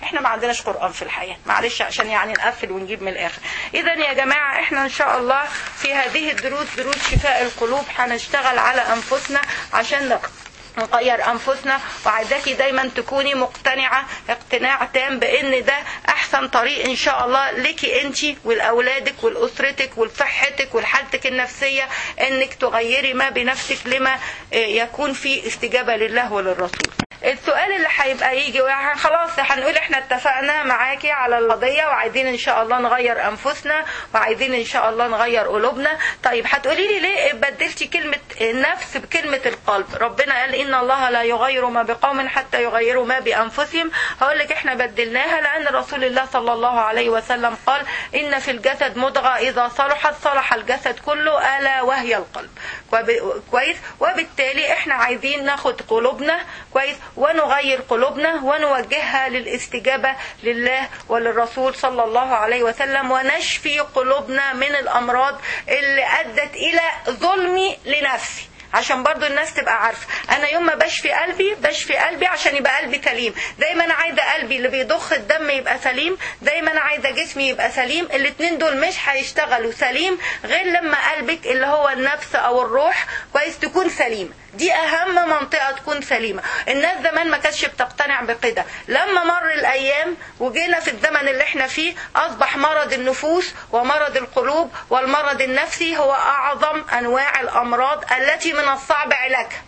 احنا ما عندناش قران في الحياه معلش عشان يعني نقفل ونجيب من الاخر اذا يا جماعه احنا ان شاء الله في هذه الدروس دروس شفاء القلوب هنشتغل على انفسنا عشان نق- نغير انفسنا وعايزاكي دايما تكوني مقتنعه اقتناع تام بان ده احسن طريق ان شاء الله ليكي انت ولاولادك ولاسرتك ولصحتك ولحالتك النفسيه انك تغيري ما بنفسك لما آه، يكون في استجابه لله وللرسول السؤال اللي هيبقى يجي ويعني خلاص هنقول احنا اتفقنا معاكي على القضيه وعايزين ان شاء الله نغير انفسنا وعايزين ان شاء الله نغير قلوبنا طيب هتقولي لي ليه بدلتي كلمه النفس بكلمه القلب ربنا قال ان الله لا يغير ما بقوم حتى يغيروا ما بانفسهم هقول لك احنا بدلناها لان رسول الله صلى الله عليه وسلم قال ان في الجسد مضغه اذا صلحت صلح الجسد كله الا وهي القلب وب- كويس وبالتالي احنا عايزين ناخد قلوبنا كويس ونغير قلوبنا ونوجهها للاستجابة لله وللرسول صلى الله عليه وسلم ونشفي قلوبنا من الأمراض اللي أدت إلى ظلمي لنفسي عشان برضو الناس تبقى عارفة انا يوم ما بشفي قلبي بشفي قلبي عشان يبقى قلبي سليم زي ما انا عايزة قلبي اللي بيضخ الدم يبقى سليم زي ما انا عايزة جسمي يبقى سليم الاتنين دول مش هيشتغلوا سليم غير لما قلبك اللي هو النفس او الروح كويس تكون سليمة دي اهم منطقة تكون سليمة الناس زمان ما كانتش بتقتنع بكده لما مر الايام وجينا في الزمن اللي احنا فيه اصبح مرض النفوس ومرض القلوب والمرض النفسي هو اعظم انواع الامراض التي من الصعب علاجها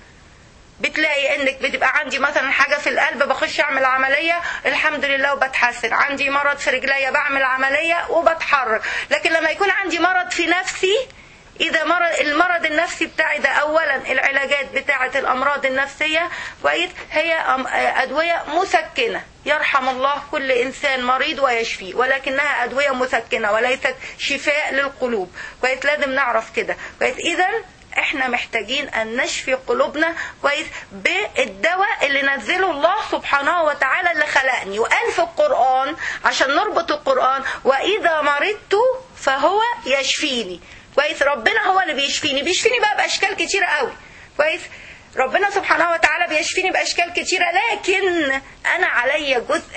بتلاقي انك بتبقى عندي مثلا حاجه في القلب بخش اعمل عمليه الحمد لله وبتحسن عندي مرض في رجليا بعمل عمليه وبتحرك لكن لما يكون عندي مرض في نفسي اذا مرض المرض النفسي بتاعي ده اولا العلاجات بتاعه الامراض النفسيه كويس هي أم- ادويه مسكنه يرحم الله كل انسان مريض ويشفيه ولكنها ادويه مسكنه وليست شفاء للقلوب كويس لازم نعرف كده كويس اذا احنا محتاجين ان نشفي قلوبنا كويس بالدواء اللي نزله الله سبحانه وتعالى اللي خلقني وقال في القرآن عشان نربط القرآن واذا مرضت فهو يشفيني كويس ربنا هو اللي بيشفيني بيشفيني بقى باشكال كتيرة قوي كويس ربنا سبحانه وتعالى بيشفيني باشكال كتيره لكن انا عليا جزء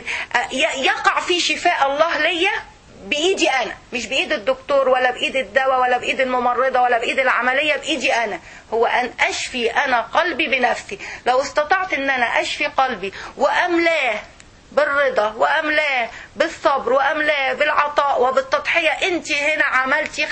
يقع في شفاء الله ليا بايدي انا مش بايد الدكتور ولا بايد الدواء ولا بايد الممرضه ولا بايد العمليه بايدي انا هو ان اشفي انا قلبي بنفسي لو استطعت ان انا اشفي قلبي واملاه بالرضا واملاه بالصبر واملاه بالعطاء وبالتضحيه انت هنا عملتي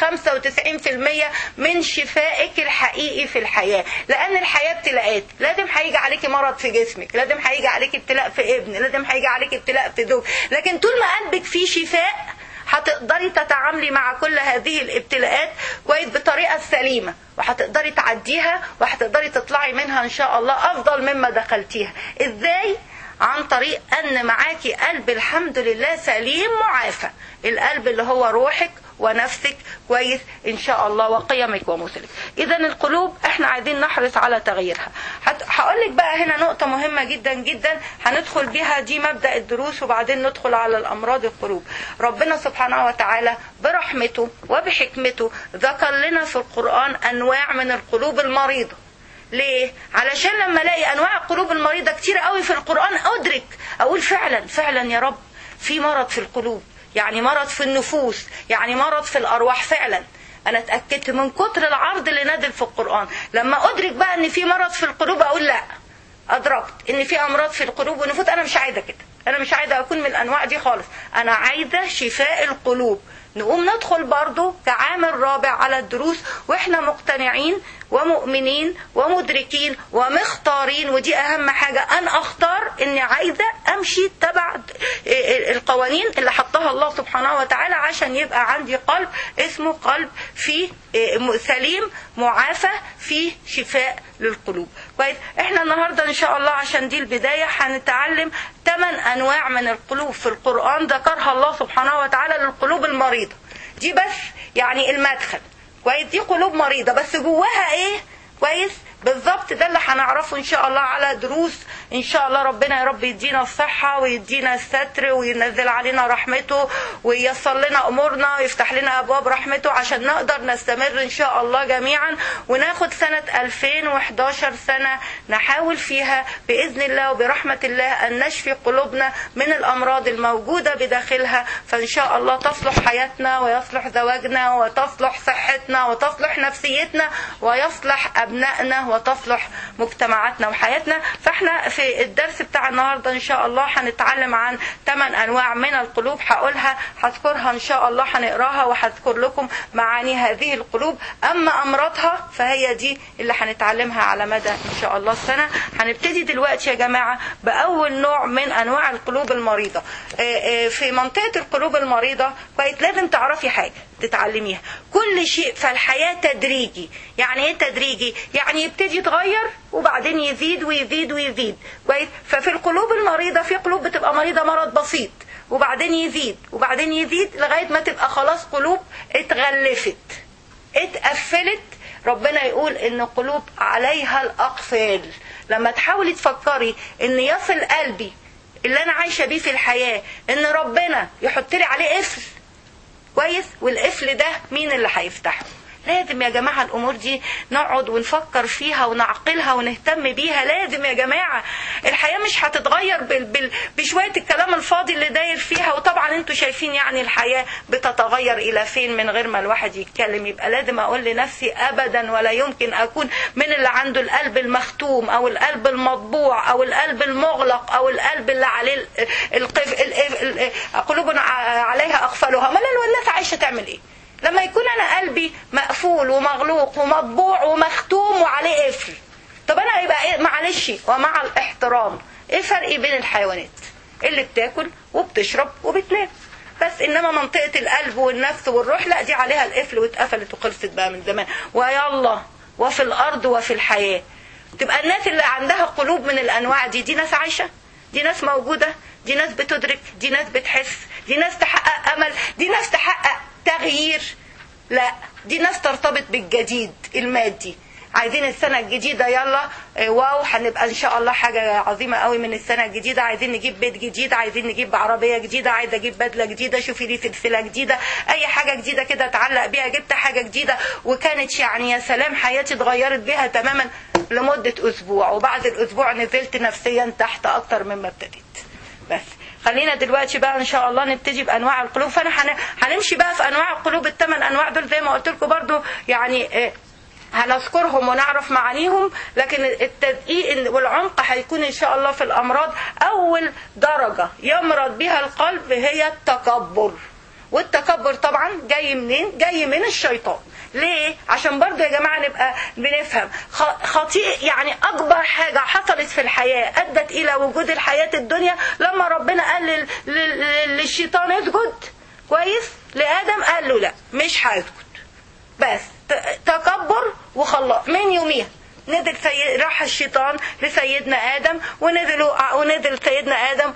95% من شفائك الحقيقي في الحياه لان الحياه ابتلاءات لازم هيجي عليكي مرض في جسمك لازم هيجي عليكي ابتلاء في ابن لازم هيجي عليكي ابتلاء في زوج لكن طول ما قلبك فيه شفاء هتقدري تتعاملي مع كل هذه الابتلاءات كويس بطريقه سليمه وهتقدري تعديها وهتقدري تطلعي منها ان شاء الله افضل مما دخلتيها ازاي عن طريق ان معاكي قلب الحمد لله سليم معافى القلب اللي هو روحك ونفسك كويس ان شاء الله وقيمك ومثلك اذا القلوب احنا عايزين نحرص على تغييرها هقول لك بقى هنا نقطه مهمه جدا جدا هندخل بيها دي مبدا الدروس وبعدين ندخل على الامراض القلوب ربنا سبحانه وتعالى برحمته وبحكمته ذكر لنا في القران انواع من القلوب المريضه ليه؟ علشان لما الاقي انواع القلوب المريضه كتير قوي في القران ادرك اقول فعلا فعلا يا رب في مرض في القلوب يعني مرض في النفوس يعني مرض في الارواح فعلا انا اتاكدت من كتر العرض اللي نازل في القران لما ادرك بقى ان في مرض في القلوب اقول لا ادركت ان في امراض في القلوب والنفوس انا مش عايزه كده انا مش عايزه اكون من الانواع دي خالص انا عايزه شفاء القلوب نقوم ندخل برضو كعامل رابع على الدروس واحنا مقتنعين ومؤمنين ومدركين ومختارين ودي اهم حاجة ان اختار اني عايزة امشي تبع القوانين اللي حطها الله سبحانه وتعالى عشان يبقى عندي قلب اسمه قلب فيه سليم معافى فيه شفاء للقلوب كويس احنا النهاردة ان شاء الله عشان دي البداية هنتعلم ثمان انواع من القلوب في القرآن ذكرها الله سبحانه وتعالى للقلوب المريضة دي بس يعني المدخل كويس دي قلوب مريضة بس جواها ايه كويس بالظبط ده اللي هنعرفه ان شاء الله على دروس ان شاء الله ربنا يا رب يدينا الصحه ويدينا الستر وينزل علينا رحمته وييسر لنا امورنا ويفتح لنا ابواب رحمته عشان نقدر نستمر ان شاء الله جميعا وناخد سنه 2011 سنه نحاول فيها باذن الله وبرحمه الله ان نشفي قلوبنا من الامراض الموجوده بداخلها فان شاء الله تصلح حياتنا ويصلح زواجنا وتصلح صحتنا وتصلح نفسيتنا ويصلح ابنائنا وتصلح مجتمعاتنا وحياتنا فاحنا في الدرس بتاع النهارده ان شاء الله هنتعلم عن ثمان انواع من القلوب هقولها هذكرها ان شاء الله هنقراها وهذكر لكم معاني هذه القلوب اما امراضها فهي دي اللي هنتعلمها على مدى ان شاء الله السنه هنبتدي دلوقتي يا جماعه باول نوع من انواع القلوب المريضه في منطقه القلوب المريضه كويس لازم تعرفي حاجه تتعلميها كل شيء في الحياه تدريجي يعني ايه تدريجي يعني يبتدي يتغير وبعدين يزيد ويزيد ويزيد كويس ففي القلوب المريضه في قلوب بتبقى مريضه مرض بسيط وبعدين يزيد وبعدين يزيد لغايه ما تبقى خلاص قلوب اتغلفت اتقفلت ربنا يقول ان قلوب عليها الاقفال لما تحاولي تفكري ان يصل قلبي اللي انا عايشه بيه في الحياه ان ربنا يحط لي عليه قفل كويس والقفل ده مين اللي هيفتحه لازم يا جماعة الأمور دي نقعد ونفكر فيها ونعقلها ونهتم بيها لازم يا جماعة الحياة مش هتتغير بال بال بشوية الكلام الفاضي اللي داير فيها وطبعا انتوا شايفين يعني الحياة بتتغير إلى فين من غير ما الواحد يتكلم يبقى لازم أقول لنفسي أبدا ولا يمكن أكون من اللي عنده القلب المختوم أو القلب المطبوع أو القلب المغلق أو القلب اللي عليه القف قلوب عليها أقفالها ما الناس عايشة تعمل إيه لما يكون انا قلبي مقفول ومغلوق ومطبوع ومختوم وعليه قفل طب انا يبقى إيه معلش ومع الاحترام ايه الفرق بين الحيوانات اللي بتاكل وبتشرب وبتنام بس انما منطقه القلب والنفس والروح لا دي عليها القفل واتقفلت وخلصت بقى من زمان ويلا وفي الارض وفي الحياه تبقى الناس اللي عندها قلوب من الانواع دي دي ناس عايشه دي ناس موجوده دي ناس بتدرك دي ناس بتحس دي ناس تحقق امل دي ناس تحقق تغيير لا دي ناس ترتبط بالجديد المادي عايزين السنة الجديدة يلا واو هنبقى ان شاء الله حاجة عظيمة قوي من السنة الجديدة عايزين نجيب بيت جديد عايزين نجيب عربية جديدة عايزة اجيب بدلة جديدة شوفي لي سلسلة جديدة اي حاجة جديدة كده اتعلق بيها جبت حاجة جديدة وكانت يعني يا سلام حياتي اتغيرت بيها تماما لمدة اسبوع وبعد الاسبوع نزلت نفسيا تحت اكتر مما ابتديت بس خلينا دلوقتي بقى ان شاء الله نبتدي بانواع القلوب فانا هنمشي بقى في انواع القلوب الثمان انواع دول زي ما قلت لكم برضو يعني هنذكرهم ونعرف معانيهم لكن التدقيق والعمق هيكون ان شاء الله في الامراض اول درجه يمرض بها القلب هي التكبر والتكبر طبعا جاي منين جاي من الشيطان ليه عشان برضو يا جماعه نبقى بنفهم خطيئ يعني اكبر حاجه حصلت في الحياه ادت الى وجود الحياه الدنيا لما ربنا قال للشيطان اسجد كويس لادم قال له لا مش هسجد بس تكبر وخلاص من يوميها نزل سيد راح الشيطان لسيدنا ادم ونزلوا ونزل سيدنا ادم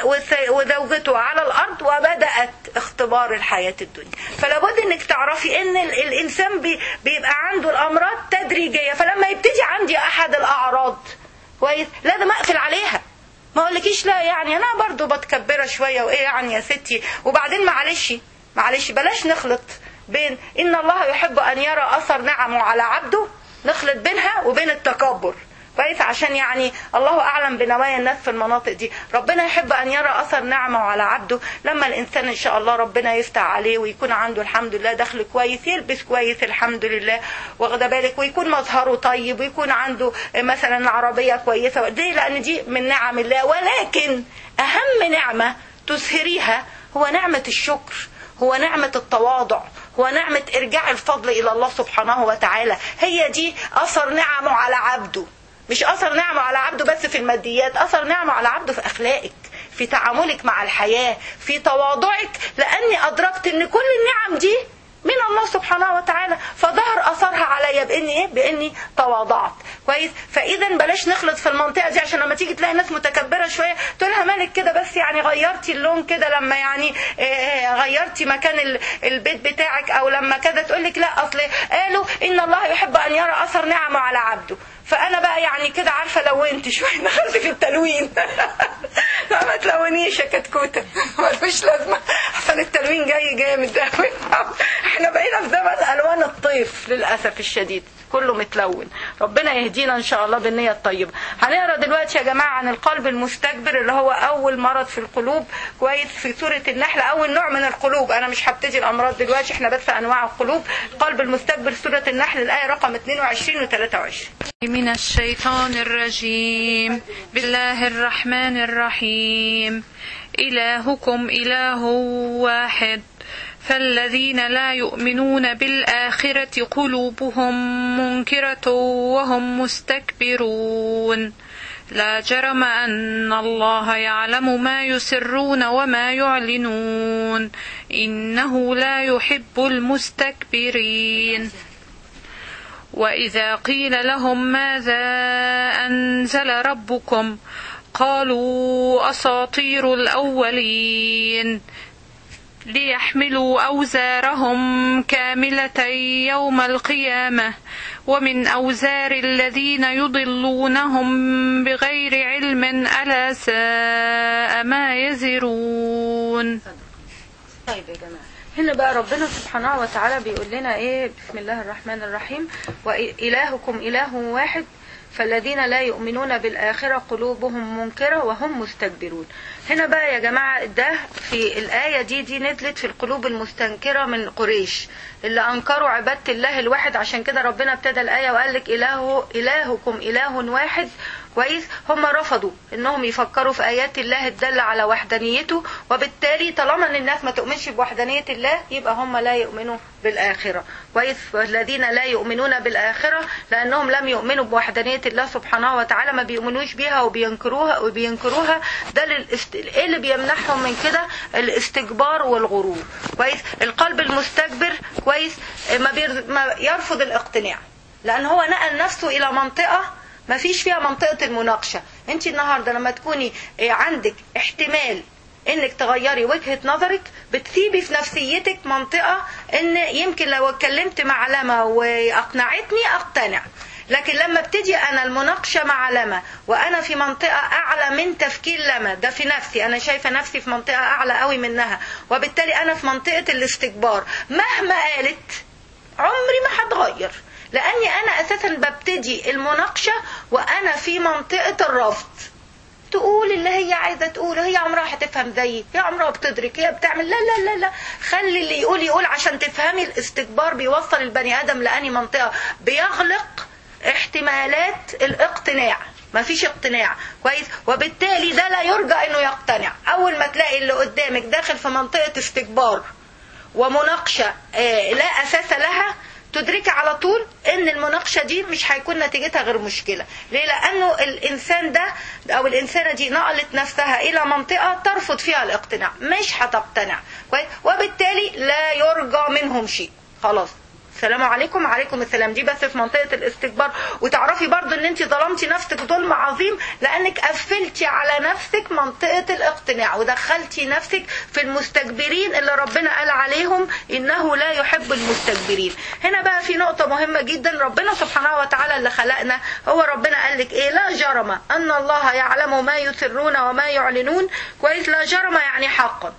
وزوجته على الارض وبدات اختبار الحياه الدنيا فلابد انك تعرفي ان الانسان بي بيبقى عنده الامراض تدريجيه فلما يبتدي عندي احد الاعراض كويس لازم اقفل عليها ما اقولكيش لا يعني انا برضو بتكبره شويه وايه يعني يا ستي وبعدين معلش معلش بلاش نخلط بين ان الله يحب ان يرى اثر نعمه على عبده نخلط بينها وبين التكبر كويس عشان يعني الله اعلم بنوايا الناس في المناطق دي ربنا يحب ان يرى اثر نعمه على عبده لما الانسان ان شاء الله ربنا يفتح عليه ويكون عنده الحمد لله دخل كويس يلبس كويس الحمد لله واخده بالك ويكون مظهره طيب ويكون عنده مثلا عربيه كويسه دي لان دي من نعم الله ولكن اهم نعمه تظهريها هو نعمه الشكر هو نعمه التواضع هو نعمة إرجاع الفضل إلى الله سبحانه وتعالى هي دي أثر نعمه على عبده مش أثر نعمه على عبده بس في الماديات أثر نعمه على عبده في أخلاقك في تعاملك مع الحياة في تواضعك لأني أدركت أن كل النعم دي من الله سبحانه وتعالى فظهر اثرها عليا باني ايه باني تواضعت كويس فاذا بلاش نخلط في المنطقه دي عشان لما تيجي تلاقي ناس متكبره شويه تقول لها مالك كده بس يعني غيرتي اللون كده لما يعني إيه غيرتي مكان البيت بتاعك او لما كذا تقول لك لا اصل قالوا ان الله يحب ان يرى اثر نعمه على عبده فانا بقى يعني كده عارفه لونت شويه دخلت في التلوين لا ما تلونيش يا كتكوته ملوش لازمه عشان التلوين جاي جامد قوي احنا بقينا في زمن الوان الطيف للاسف الشديد كله متلون ربنا يهدينا ان شاء الله بالنيه الطيبه هنقرا دلوقتي يا جماعه عن القلب المستكبر اللي هو اول مرض في القلوب كويس في سوره النحل اول نوع من القلوب انا مش هبتدي الامراض دلوقتي احنا بس انواع القلوب القلب المستكبر سوره النحل الايه رقم 22 و 23 من الشيطان الرجيم بسم الله الرحمن الرحيم إلهكم إله واحد فالذين لا يؤمنون بالآخرة قلوبهم منكرة وهم مستكبرون لا جرم أن الله يعلم ما يسرون وما يعلنون إنه لا يحب المستكبرين وإذا قيل لهم ماذا أنزل ربكم قالوا أساطير الأولين ليحملوا أوزارهم كاملة يوم القيامة ومن أوزار الذين يضلونهم بغير علم ألا ساء ما يزرون طيب يا جماعه هنا بقى ربنا سبحانه وتعالى بيقول لنا ايه بسم الله الرحمن الرحيم وإلهكم إله واحد فالذين لا يؤمنون بالآخرة قلوبهم منكرة وهم مستكبرون هنا بقى يا جماعة ده في الآية دي دي نزلت في القلوب المستنكرة من قريش اللي أنكروا عبادة الله الواحد عشان كده ربنا ابتدى الآية وقال لك إله إلهكم إله واحد كويس هم رفضوا انهم يفكروا في ايات الله الداله على وحدانيته وبالتالي طالما ان الناس ما تؤمنش بوحدانيه الله يبقى هم لا يؤمنوا بالاخره كويس والذين لا يؤمنون بالاخره لانهم لم يؤمنوا بوحدانيه الله سبحانه وتعالى ما بيؤمنوش بيها وبينكروها وبينكروها ده للاست... ايه اللي بيمنعهم من كده الاستكبار والغرور كويس القلب المستكبر كويس ما, بير... ما يرفض الاقتناع لان هو نقل نفسه الى منطقه ما فيش فيها منطقة المناقشة انت النهاردة لما تكوني عندك احتمال انك تغيري وجهة نظرك بتسيبي في نفسيتك منطقة ان يمكن لو اتكلمت مع لما واقنعتني اقتنع لكن لما ابتدي انا المناقشة مع لما وانا في منطقة اعلى من تفكير لما ده في نفسي انا شايفة نفسي في منطقة اعلى قوي منها وبالتالي انا في منطقة الاستكبار مهما قالت عمري ما هتغير لاني انا اساسا ببتدي المناقشه وانا في منطقه الرفض تقول اللي هي عايزه تقوله هي عمرها هتفهم زيي هي عمرها بتدرك هي بتعمل لا لا لا لا خلي اللي يقول يقول عشان تفهمي الاستكبار بيوصل البني ادم لاني منطقه بيغلق احتمالات الاقتناع ما فيش اقتناع كويس وبالتالي ده لا يرجى انه يقتنع اول ما تلاقي اللي قدامك داخل في منطقه استكبار ومناقشه آه لا اساس لها تدركي على طول ان المناقشة دي مش هيكون نتيجتها غير مشكلة ليه لانه الانسان ده او الانسانة دي نقلت نفسها الى منطقة ترفض فيها الاقتناع مش هتقتنع وبالتالي لا يرجى منهم شيء خلاص السلام عليكم عليكم السلام دي بس في منطقة الاستكبار وتعرفي برضو ان انت ظلمتي نفسك ظلم عظيم لانك قفلتي على نفسك منطقة الاقتناع ودخلتي نفسك في المستكبرين اللي ربنا قال عليهم انه لا يحب المستكبرين هنا بقى في نقطة مهمة جدا ربنا سبحانه وتعالى اللي خلقنا هو ربنا قال لك ايه لا جرم ان الله يعلم ما يسرون وما يعلنون كويس لا جرم يعني حقا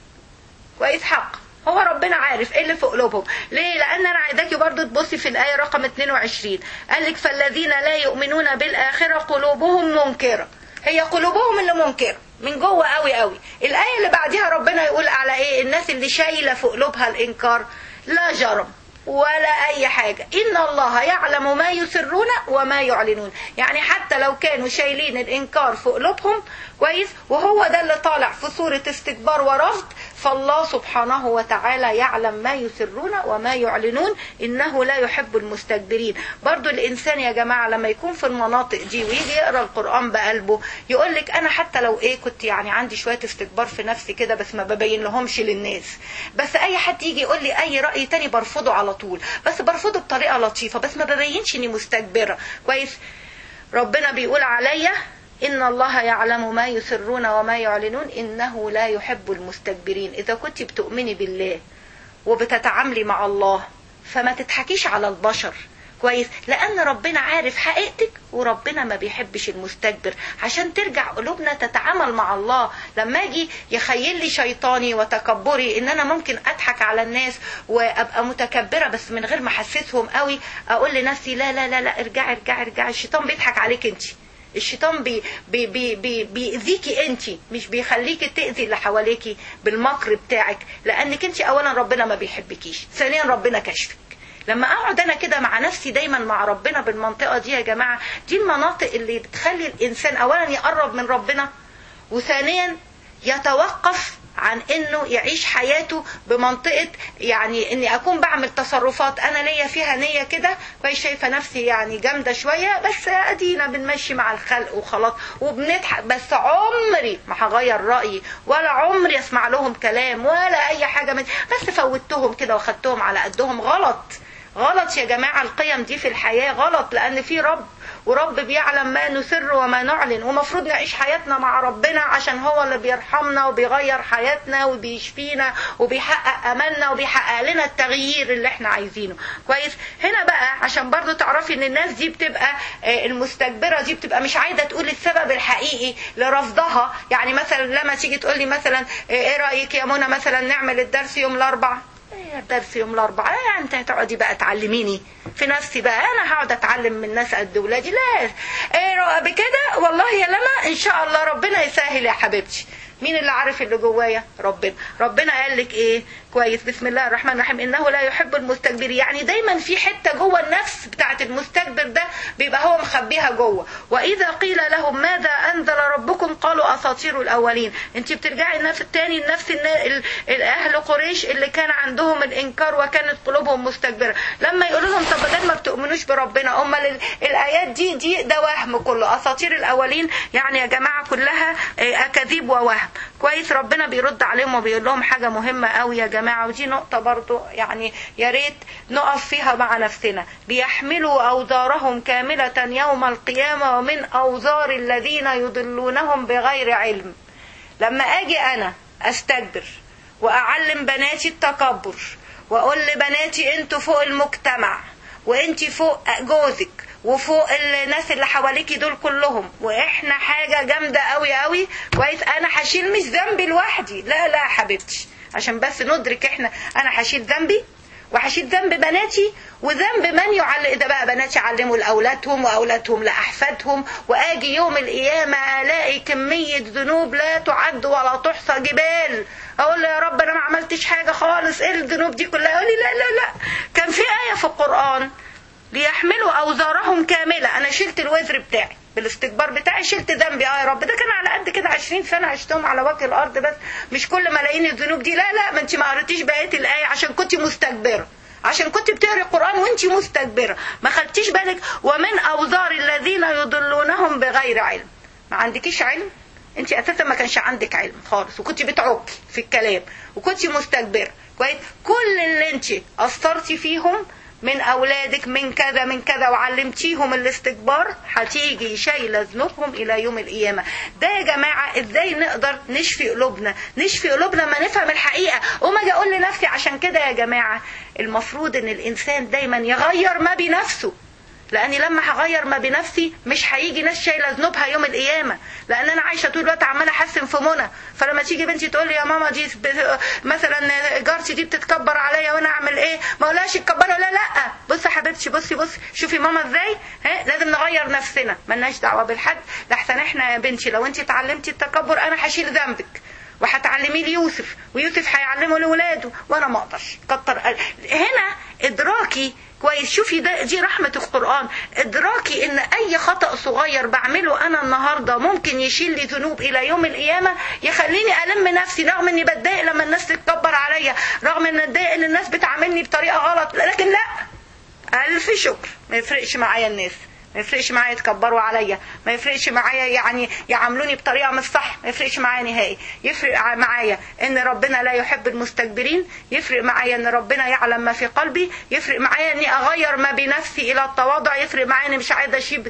كويس حق هو ربنا عارف ايه اللي في قلوبهم ليه لان انا عايزاكي برضو تبصي في الايه رقم 22 قال لك فالذين لا يؤمنون بالاخره قلوبهم منكره هي قلوبهم اللي منكره من جوه قوي قوي الايه اللي بعديها ربنا يقول على ايه الناس اللي شايله في قلوبها الانكار لا جرم ولا اي حاجة ان الله يعلم ما يسرون وما يعلنون يعني حتى لو كانوا شايلين الانكار في قلوبهم كويس وهو ده اللي طالع في صورة استكبار ورفض فالله سبحانه وتعالى يعلم ما يسرون وما يعلنون انه لا يحب المستكبرين برضو الانسان يا جماعة لما يكون في المناطق دي ويجي يقرا القرآن بقلبه يقول لك انا حتى لو ايه كنت يعني عندي شوية استكبار في نفسي كده بس ما ببين لهمش للناس بس اي حد يجي يقول لي اي رأي تاني برفضه على طول بس برفضه بطريقة لطيفة بس ما ببينش اني مستكبرة كويس ربنا بيقول عليا إن الله يعلم ما يسرون وما يعلنون إنه لا يحب المستكبرين إذا كنت بتؤمني بالله وبتتعاملي مع الله فما تضحكيش على البشر كويس لان ربنا عارف حقيقتك وربنا ما بيحبش المستكبر عشان ترجع قلوبنا تتعامل مع الله لما اجي يخيل لي شيطاني وتكبري ان انا ممكن اضحك على الناس وابقى متكبره بس من غير ما احسسهم قوي اقول لنفسي لا لا لا لا ارجعي ارجعي ارجعي الشيطان بيضحك عليك انت الشيطان بي بي بي بي بيأذيكي انت مش بيخليكي تأذي اللي حواليكي بالمكر بتاعك لانك انت اولا ربنا ما بيحبكيش ثانيا ربنا كشفك لما اقعد انا كده مع نفسي دايما مع ربنا بالمنطقه دي يا جماعه دي المناطق اللي بتخلي الانسان اولا يقرب من ربنا وثانيا يتوقف عن انه يعيش حياته بمنطقه يعني اني اكون بعمل تصرفات انا ليا فيها نيه كده كويس شايفه نفسي يعني جامده شويه بس ادينا بنمشي مع الخلق وخلاص وبنضحك بس عمري ما هغير رايي ولا عمري اسمع لهم كلام ولا اي حاجه من بس فوتهم كده واخدتهم على قدهم غلط غلط يا جماعه القيم دي في الحياه غلط لان في رب ورب بيعلم ما نسر وما نعلن ومفروض نعيش حياتنا مع ربنا عشان هو اللي بيرحمنا وبيغير حياتنا وبيشفينا وبيحقق املنا وبيحقق لنا التغيير اللي احنا عايزينه كويس هنا بقى عشان برضو تعرفي ان الناس دي بتبقى المستكبرة دي بتبقى مش عايزة تقول السبب الحقيقي لرفضها يعني مثلا لما تيجي تقولي مثلا ايه رأيك يا منى مثلا نعمل الدرس يوم الاربعاء ايه الدرس يوم الاربعاء ايه انت هتقعدي بقى تعلميني في نفسي بقى انا هقعد اتعلم من ناس قد ولادي لا ايه بكده والله يا لما ان شاء الله ربنا يسهل يا حبيبتي مين اللي عارف اللي جوايا ربنا ربنا قال لك ايه كويس بسم الله الرحمن الرحيم انه لا يحب المستكبرين يعني دايما في حته جوه النفس بتاعه المستكبر ده بيبقى هو مخبيها جوه واذا قيل لهم ماذا انزل ربكم قالوا اساطير الاولين انت بترجعي النفس الثاني لنفس الاهل قريش اللي كان عندهم الانكار وكانت قلوبهم مستكبره لما يقولوا لهم طب بدل ما بتؤمنوش بربنا امال الايات دي دي ده وهم كله اساطير الاولين يعني يا جماعه كلها اكاذيب ووهم كويس ربنا بيرد عليهم وبيقول لهم حاجه مهمه قوي يا جماعه ودي نقطه برضو يعني يا ريت نقف فيها مع نفسنا ليحملوا اوزارهم كامله يوم القيامه ومن اوزار الذين يضلونهم بغير علم لما اجي انا استكبر واعلم بناتي التكبر واقول لبناتي انتوا فوق المجتمع وانتي فوق جوزك وفوق الناس اللي حواليكي دول كلهم واحنا حاجه جامده قوي قوي كويس انا هشيل مش ذنبي لوحدي لا لا يا حبيبتي عشان بس ندرك احنا انا هشيل ذنبي وهشيل ذنب بناتي وذنب من يعلق ده بقى بناتي علموا لاولادهم واولادهم لاحفادهم واجي يوم القيامه الاقي كميه ذنوب لا تعد ولا تحصى جبال اقول له يا رب انا ما عملتش حاجه خالص ايه الذنوب دي كلها يقول لي لا لا لا كان في ايه في القران ليحملوا اوزارهم كامله انا شلت الوزر بتاعي بالاستكبار بتاعي شلت ذنبي اه يا رب ده كان على قد كده 20 سنه عشتهم على وجه الارض بس مش كل ملايين الذنوب دي لا لا ما انت ما قريتيش بقيه الايه عشان كنت مستكبره عشان كنت بتقري القران وانت مستكبره ما خدتيش بالك ومن اوزار الذين يضلونهم بغير علم ما عندكيش علم انت اساسا ما كانش عندك علم خالص وكنت بتعكي في الكلام وكنت مستكبره كويس كل اللي انت قصرتي فيهم من اولادك من كذا من كذا وعلمتيهم الاستكبار هتيجي شايله ذنوبهم الى يوم القيامه ده يا جماعه ازاي نقدر نشفي قلوبنا نشفي قلوبنا لما نفهم الحقيقه وما اجي اقول لنفسي عشان كده يا جماعه المفروض ان الانسان دايما يغير ما بنفسه لاني لما هغير ما بنفسي مش هيجي ناس شايله ذنوبها يوم القيامه لان انا عايشه طول الوقت عماله احسن في منى فلما تيجي بنتي تقول لي يا ماما دي مثلا جارتي دي بتتكبر عليا وانا اعمل ايه ما اقولهاش اتكبري لا لا بصي يا حبيبتي بصي بصي شوفي ماما ازاي ها لازم نغير نفسنا ملناش دعوه بالحد لحسن احنا يا بنتي لو انت اتعلمتي التكبر انا هشيل ذنبك وهتعلميه ليوسف ويوسف هيعلمه لاولاده وانا ما اقدرش كتر هنا ادراكي كويس شوفي ده دي رحمة القرآن ادراكي ان اي خطأ صغير بعمله انا النهاردة ممكن يشيل لي ذنوب الى يوم القيامة يخليني الم نفسي رغم اني بتضايق لما الناس تتكبر عليا رغم ان اتضايق ان الناس بتعاملني بطريقة غلط لكن لا الف شكر ما يفرقش معايا الناس ما يفرقش معايا يتكبروا عليا ما يفرقش معايا يعني يعاملوني بطريقه مش صح ما يفرقش معايا نهائي يفرق معايا ان ربنا لا يحب المستكبرين يفرق معايا ان ربنا يعلم ما في قلبي يفرق معايا اني اغير ما بنفسي الى التواضع يفرق معايا اني مش عايزه اشيل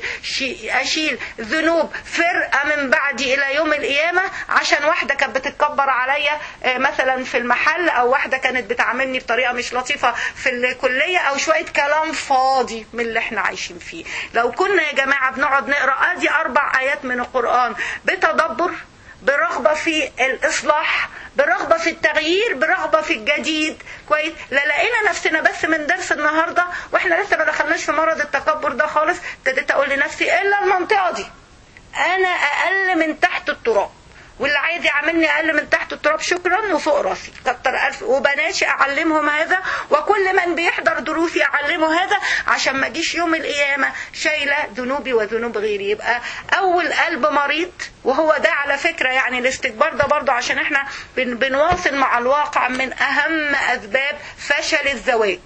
اشيل ذنوب فرقه من بعدي الى يوم القيامه عشان واحده كانت بتتكبر عليا مثلا في المحل او واحده كانت بتعاملني بطريقه مش لطيفه في الكليه او شويه كلام فاضي من اللي احنا عايشين فيه لو كنا يا جماعه بنقعد نقرا ادي اربع ايات من القران بتدبر برغبه في الاصلاح برغبه في التغيير برغبه في الجديد كويس لا لقينا نفسنا بس من درس النهارده واحنا لسه ما دخلناش في مرض التكبر ده خالص ابتديت اقول لنفسي الا المنطقه دي انا اقل من تحت التراب واللي عايز يعاملني اقل من تحت التراب شكرا وفوق راسي كتر الف وبناتي اعلمهم هذا وكل من بيحضر دروسي اعلمه هذا عشان ما اجيش يوم القيامه شايله ذنوبي وذنوب غيري يبقى اول قلب مريض وهو ده على فكره يعني الاستكبار ده برضه عشان احنا بن بنواصل مع الواقع من اهم اسباب فشل الزواج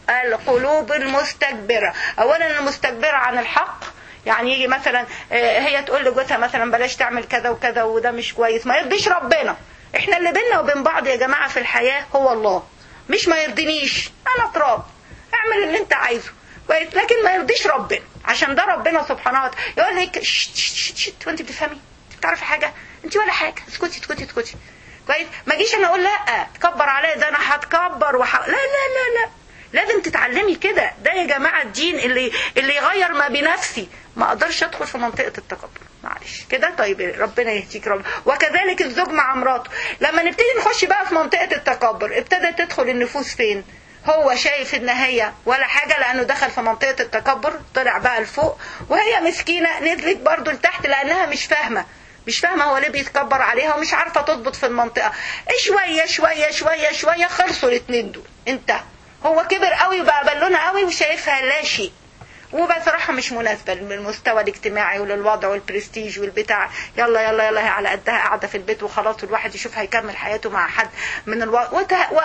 القلوب المستكبره اولا المستكبره عن الحق يعني يجي مثلا هي تقول لجوزها مثلا بلاش تعمل كذا وكذا وده مش كويس ما يرضيش ربنا احنا اللي بينا وبين بعض يا جماعه في الحياه هو الله مش ما يرضينيش انا تراب اعمل اللي انت عايزه كويس لكن ما يرضيش ربنا عشان ده ربنا سبحانه وتعالى يقول لك شت شت شت وانت بتفهمي انت بتعرفي حاجه انت ولا حاجه اسكتي اسكتي اسكتي كويس ما اجيش انا اقول لا تكبر عليا ده انا هتكبر وح... لا لا لا لا لازم تتعلمي كده ده يا جماعه الدين اللي اللي يغير ما بنفسي ما اقدرش ادخل في منطقه التكبر معلش كده طيب ربنا يهديك رب وكذلك الزوج مع مراته لما نبتدي نخش بقى في منطقه التكبر ابتدت تدخل النفوس فين هو شايف ان هي ولا حاجة لانه دخل في منطقة التكبر طلع بقى لفوق وهي مسكينة نزلت برضو لتحت لانها مش فاهمة مش فاهمة هو ليه بيتكبر عليها ومش عارفة تضبط في المنطقة شوية شوية شوية شوية خلصوا الاتنين دول انتهى هو كبر قوي وبقى بالونه قوي وشايفها لا شيء وبصراحه مش مناسبه للمستوى الاجتماعي وللوضع والبرستيج والبتاع يلا يلا يلا هي على قدها قاعده في البيت وخلاص والواحد يشوف هيكمل حياته مع حد من الو... وت... و...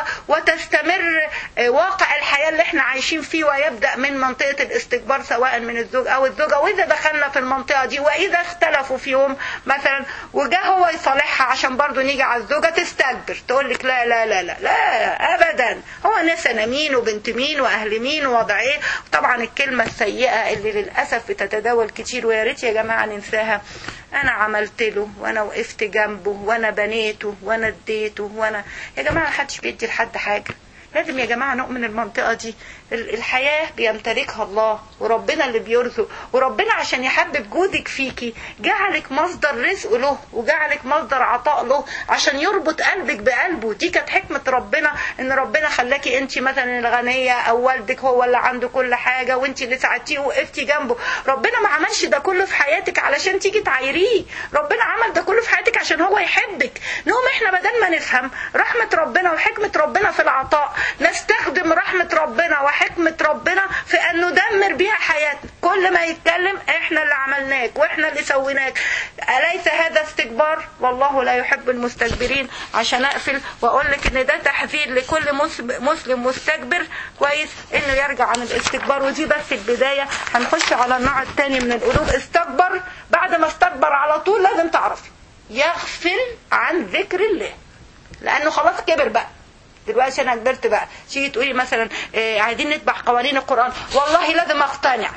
وتستمر واقع الحياه اللي احنا عايشين فيه ويبدا من منطقه الاستكبار سواء من الزوج او الزوجه واذا دخلنا في المنطقه دي واذا اختلفوا في يوم مثلا وجا هو يصالحها عشان برضه نيجي على الزوجه تستكبر تقول لك لا لا لا لا لا ابدا هو ناس انا مين وبنت مين واهل مين ووضع ايه طبعا الكلمه السيئه السيئة اللي للأسف بتتداول كتير ويا ريت يا جماعة ننساها أنا عملت له وأنا وقفت جنبه وأنا بنيته وأنا اديته وأنا يا جماعة محدش بيدي لحد حاجة لازم يا جماعة نؤمن المنطقة دي الحياة بيمتلكها الله وربنا اللي بيرزق وربنا عشان يحبب جودك فيكي جعلك مصدر رزق له وجعلك مصدر عطاء له عشان يربط قلبك بقلبه دي كانت حكمة ربنا ان ربنا خلاكي انت مثلا الغنية او والدك هو اللي عنده كل حاجة وانت اللي ساعدتيه وقفتي جنبه ربنا ما عملش ده كله في حياتك علشان تيجي تعايريه ربنا عمل ده كله في حياتك عشان هو يحبك نقوم احنا بدل ما نفهم رحمة ربنا وحكمة ربنا في العطاء نستخدم رحمة ربنا وحكمة ربنا في أن ندمر بيها حياتنا كل ما يتكلم احنا اللي عملناك واحنا اللي سويناك أليس هذا استكبار والله لا يحب المستكبرين عشان أقفل وأقول لك إن ده تحذير لكل مسلم مستكبر كويس إنه يرجع عن الاستكبار ودي بس البداية هنخش على النوع الثاني من القلوب استكبر بعد ما استكبر على طول لازم تعرفي يغفل عن ذكر الله لأنه خلاص كبر بقى دلوقتي انا كبرت بقى تيجي تقولي مثلا آه عايزين نتبع قوانين القران والله لازم اقتنع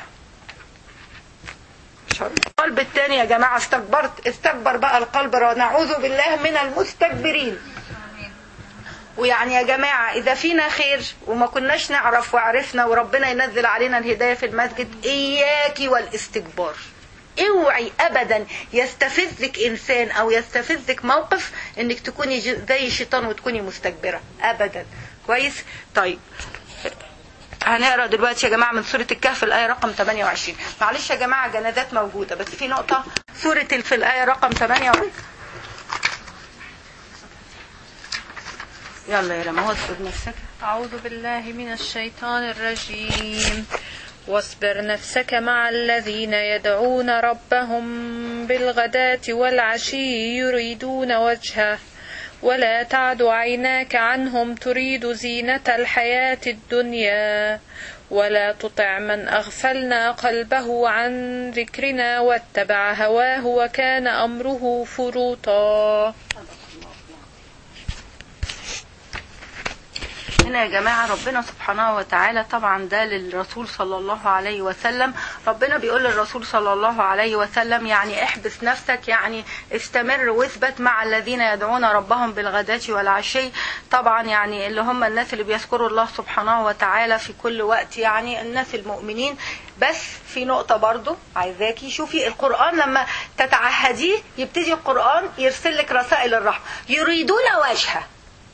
القلب الثاني يا جماعه استكبرت استكبر بقى القلب ونعوذ بالله من المستكبرين ويعني يا جماعة إذا فينا خير وما كناش نعرف وعرفنا وربنا ينزل علينا الهداية في المسجد إياكي والاستكبار اوعي ابدا يستفزك انسان او يستفزك موقف انك تكوني زي الشيطان وتكوني مستكبره ابدا كويس طيب هنقرا دلوقتي يا جماعه من سوره الكهف الايه رقم 28 معلش يا جماعه جنازات موجوده بس في نقطه سوره في الايه رقم 28 يلا يا رما واصبر نفسك أعوذ بالله من الشيطان الرجيم واصبر نفسك مع الذين يدعون ربهم بالغداة والعشي يريدون وجهه ولا تعد عيناك عنهم تريد زينة الحياة الدنيا ولا تطع من أغفلنا قلبه عن ذكرنا واتبع هواه وكان أمره فروطا هنا يا جماعة ربنا سبحانه وتعالى طبعا ده للرسول صلى الله عليه وسلم ربنا بيقول للرسول صلى الله عليه وسلم يعني احبس نفسك يعني استمر واثبت مع الذين يدعون ربهم بالغداة والعشي طبعا يعني اللي هم الناس اللي بيذكروا الله سبحانه وتعالى في كل وقت يعني الناس المؤمنين بس في نقطة برضو عايزاكي شوفي القرآن لما تتعهديه يبتدي القرآن يرسل لك رسائل الرحمة يريدون وجهه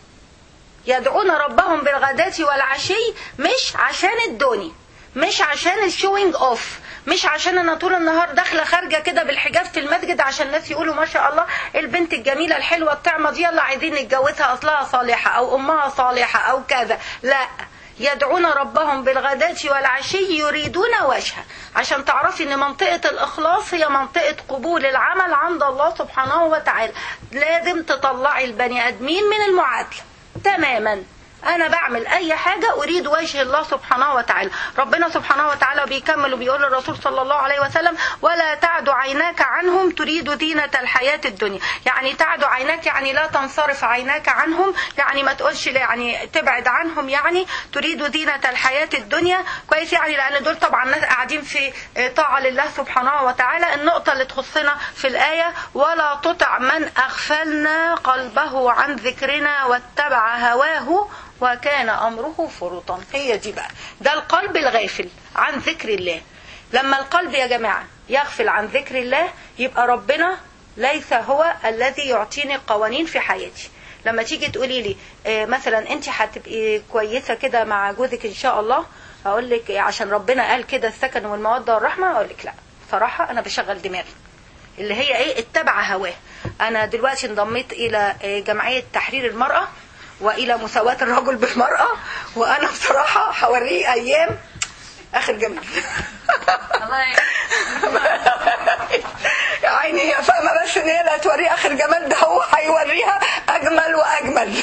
يدعون ربهم بالغداة والعشي مش عشان الدنيا مش عشان الشوينج اوف مش عشان انا طول النهار داخله خارجه كده بالحجاب في المسجد عشان الناس يقولوا ما شاء الله البنت الجميله الحلوه الطعمه دي يلا عايزين نتجوزها اصلها صالحه او امها صالحه او كذا لا يدعون ربهم بالغداة والعشي يريدون وجهه عشان تعرفي ان منطقة الاخلاص هي منطقة قبول العمل عند الله سبحانه وتعالى لازم تطلعي البني ادمين من المعادلة تماما انا بعمل اي حاجة اريد وجه الله سبحانه وتعالى ربنا سبحانه وتعالى بيكمل وبيقول للرسول صلى الله عليه وسلم ولا تعد عيناك عنهم تريد زينة الحياة الدنيا يعني تعد عيناك يعني لا تنصرف عيناك عنهم يعني ما تقولش يعني تبعد عنهم يعني تريد زينة الحياة الدنيا كويس يعني لان دول طبعا ناس قاعدين في طاعة لله سبحانه وتعالى النقطة اللي تخصنا في الآية ولا تطع من أغفلنا قلبه عن ذكرنا واتبع هواه وكان أمره فرطا هي دي بقى ده القلب الغافل عن ذكر الله لما القلب يا جماعة يغفل عن ذكر الله يبقى ربنا ليس هو الذي يعطيني القوانين في حياتي لما تيجي تقولي لي آه، مثلا انت هتبقي كويسه كده مع جوزك ان شاء الله هقول لك عشان ربنا قال كده السكن والموده والرحمه اقول لك لا صراحه انا بشغل دماغي اللي هي ايه اتبع هواه انا دلوقتي انضميت الى آه، جمعيه تحرير المراه والى مساواه الرجل بالمراه وانا بصراحه هوريه ايام اخر جمال يا عيني هي فاهمه بس ان هي اللي هتوريه اخر جمال ده هو هيوريها اجمل واجمل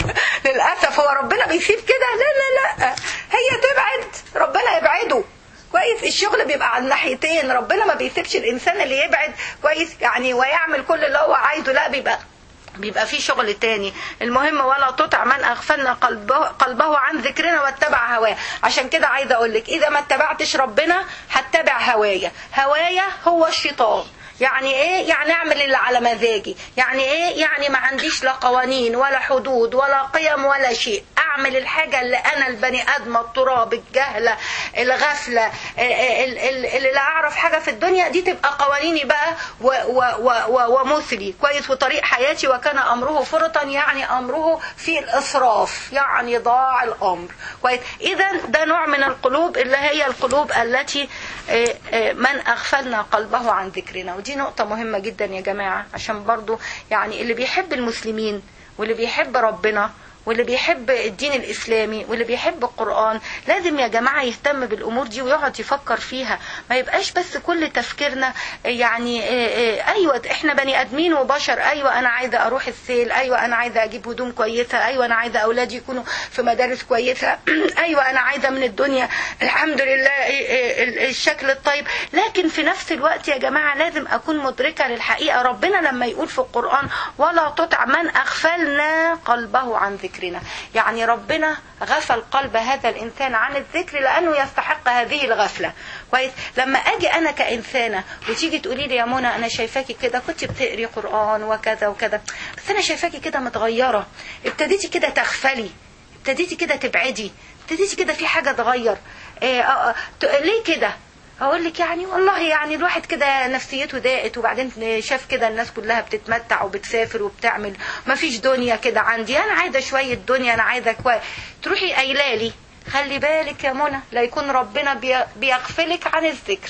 للاسف هو ربنا بيسيب كده لا لا لا هي تبعد ربنا يبعده كويس الشغل بيبقى على الناحيتين ربنا ما بيسيبش الانسان اللي يبعد كويس يعني ويعمل كل اللي هو عايزه لا بيبقى بيبقى في شغل تاني المهم ولا تطع من اغفلنا قلبه, قلبه عن ذكرنا واتبع هواه عشان كده عايزه اقول لك اذا ما اتبعتش ربنا هتبع هوايا هوايا هو الشيطان يعني ايه يعني اعمل اللي على مزاجي يعني ايه يعني ما عنديش لا قوانين ولا حدود ولا قيم ولا شيء اعمل الحاجه اللي انا البني ادمه التراب الجهله الغفله ال- ال- اللي لا اعرف حاجه في الدنيا دي تبقى قوانيني بقى و- و- و- و- ومثلي كويس وطريق حياتي وكان امره فرطا يعني امره في الاسراف يعني ضاع الامر كويس اذا ده نوع من القلوب اللي هي القلوب التي آه، آه، من اغفلنا قلبه عن ذكرنا ودي نقطه مهمه جدا يا جماعه عشان برضو يعني اللي بيحب المسلمين واللي بيحب ربنا واللي بيحب الدين الاسلامي واللي بيحب القران لازم يا جماعه يهتم بالامور دي ويقعد يفكر فيها ما يبقاش بس كل تفكيرنا يعني آه، آه، ايوه احنا بني ادمين وبشر ايوه انا عايزه اروح السيل ايوه انا عايزه اجيب هدوم كويسه ايوه انا عايزه اولادي يكونوا في مدارس كويسه ايوه انا عايزه من الدنيا الحمد لله آه، آه، الشكل الطيب لكن في نفس الوقت يا جماعه لازم اكون مدركه للحقيقه ربنا لما يقول في القران ولا تطع من اغفلنا قلبه عن ذكرنا يعني ربنا غفل قلب هذا الانسان عن الذكر لانه يستحق هذه الغفله كويس لما اجي انا كانسانه وتيجي تقولي لي يا منى انا شايفاكي كده كنت بتقري قران وكذا وكذا بس انا شايفاكي كده متغيره ابتديتي كده تغفلي ابتديتي كده تبعدي ابتديتي كده في حاجه اتغير إيه آه آه ت- ليه كده اقول لك يعني والله يعني الواحد كده نفسيته ضاقت وبعدين شاف كده الناس كلها بتتمتع وبتسافر وبتعمل ما فيش دنيا كده عندي انا عايزه شويه دنيا انا عايزه كويس تروحي قايله لي خلي بالك يا منى لا يكون ربنا بي- بيغفلك عن الذكر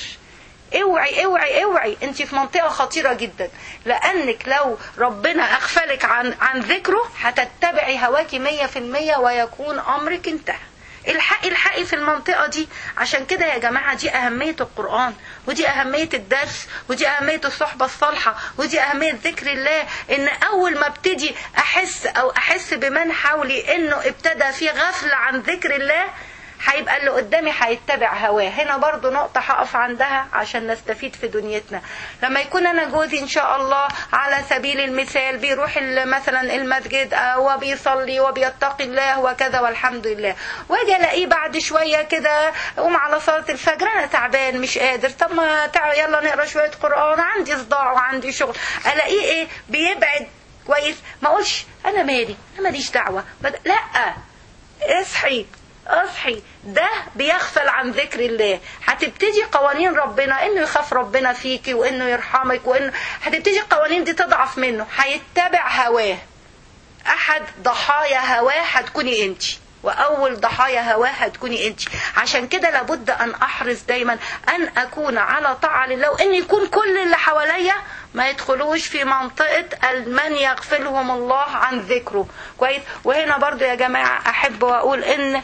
اوعي اوعي اوعي انت في منطقه خطيره جدا لانك لو ربنا اغفلك عن عن ذكره هتتبعي هواكي مية في المية ويكون امرك انتهى الحقي الحقي في المنطقة دي عشان كده يا جماعة دي أهمية القرآن ودي أهمية الدرس ودي أهمية الصحبة الصالحة ودي أهمية ذكر الله إن أول ما ابتدي أحس أو أحس بمن حولي إنه ابتدى في غفلة عن ذكر الله هيبقى اللي قدامي هيتبع هواه هنا برضو نقطة هقف عندها عشان نستفيد في دنيتنا لما يكون انا جوزي ان شاء الله على سبيل المثال بيروح ال- مثلا المسجد آه، وبيصلي وبيتقي الله وكذا والحمد لله واجي الاقيه بعد شوية كده قوم على صلاة الفجر انا تعبان مش قادر طب ما تعالى يلا نقرا شوية قرآن عندي صداع وعندي شغل الاقيه ايه بيبعد كويس ما اقولش انا مالي انا ماليش دعوة بد- لا اصحي اصحي ده بيغفل عن ذكر الله هتبتدي قوانين ربنا انه يخاف ربنا فيكي وانه يرحمك وانه هتبتدي القوانين دي تضعف منه هيتبع هواه احد ضحايا هواه هتكوني انت واول ضحايا هواه هتكوني انت عشان كده لابد ان احرص دايما ان اكون على طاعه لله وان يكون كل اللي حواليا ما يدخلوش في منطقة من يغفلهم الله عن ذكره كويس وهنا برضو يا جماعة أحب وأقول إن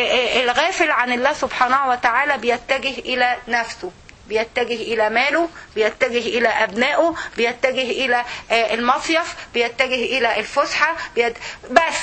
الغافل عن الله سبحانه وتعالى بيتجه إلى نفسه بيتجه إلى ماله بيتجه إلى أبنائه بيتجه إلى المصيف بيتجه إلى الفسحة بيت... بس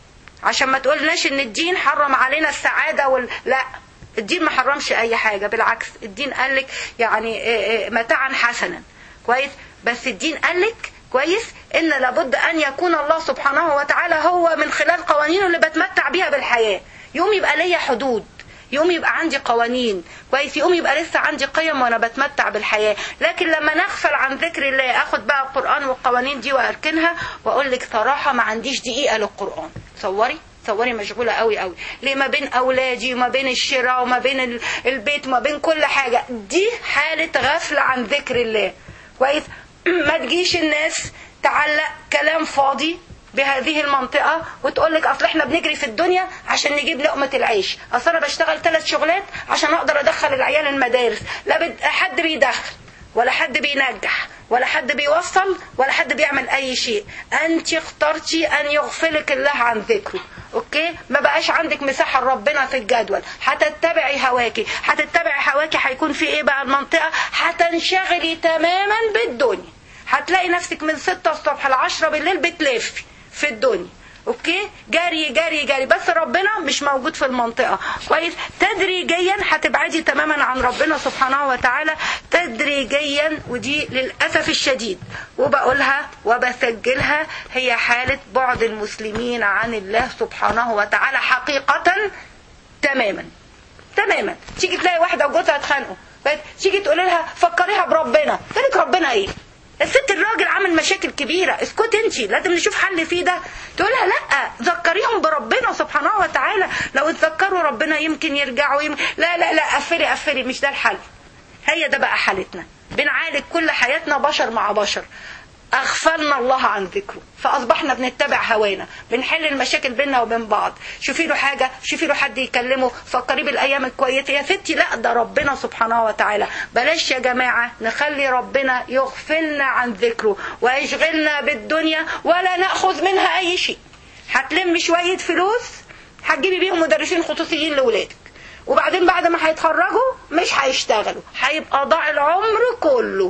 عشان ما تقولناش ان الدين حرم علينا السعادة وال... لا الدين ما حرمش اي حاجة بالعكس الدين قالك يعني متاعا حسنا كويس بس الدين قالك كويس ان لابد ان يكون الله سبحانه وتعالى هو من خلال قوانينه اللي بتمتع بيها بالحياة يوم يبقى ليا حدود يوم يبقى عندي قوانين كويس يوم يبقى لسه عندي قيم وانا بتمتع بالحياه لكن لما نغفل عن ذكر الله اخد بقى القران والقوانين دي واركنها واقول لك صراحه ما عنديش دقيقه للقران تصوري تصوري مشغوله قوي قوي ليه ما بين اولادي وما بين الشراء وما بين البيت وما بين كل حاجه دي حاله غفله عن ذكر الله كويس ما تجيش الناس تعلق كلام فاضي بهذه المنطقة وتقول لك اصل احنا بنجري في الدنيا عشان نجيب لقمة العيش اصل انا بشتغل ثلاث شغلات عشان اقدر ادخل العيال المدارس لا بد... حد بيدخل ولا حد بينجح ولا حد بيوصل ولا حد بيعمل اي شيء انت اخترتي ان يغفلك الله عن ذكره اوكي ما بقاش عندك مساحه لربنا في الجدول هتتبعي هواكي هتتبعي هواكي هيكون في ايه بقى المنطقه هتنشغلي تماما بالدنيا هتلاقي نفسك من 6 الصبح ل 10 بالليل بتلفي في الدنيا اوكي جري جري جري بس ربنا مش موجود في المنطقه كويس تدريجيا هتبعدي تماما عن ربنا سبحانه وتعالى تدريجيا ودي للاسف الشديد وبقولها وبسجلها هي حاله بعد المسلمين عن الله سبحانه وتعالى حقيقه تماما تماما تيجي تلاقي واحده وجوزها اتخانقوا تيجي تقول لها فكريها بربنا تقول لك ربنا ايه الست الراجل عامل مشاكل كبيرة اسكت انت لازم نشوف حل فيه ده تقولها لا ذكريهم بربنا سبحانه وتعالى لو اتذكروا ربنا يمكن يرجعوا يمكن لا لا لا قفلي قفلي مش ده الحل هي ده بقى حالتنا بنعالج كل حياتنا بشر مع بشر اغفلنا الله عن ذكره فاصبحنا بنتبع هوانا بنحل المشاكل بيننا وبين بعض شوفي له حاجه شوفي له حد يكلمه فكريه بالايام الكويسه يا ستي لا ده ربنا سبحانه وتعالى بلاش يا جماعه نخلي ربنا يغفلنا عن ذكره ويشغلنا بالدنيا ولا ناخذ منها اي شيء هتلم شويه فلوس هتجيبي بيهم مدرسين خصوصيين لاولادك وبعدين بعد ما هيتخرجوا مش هيشتغلوا هيبقى ضاع العمر كله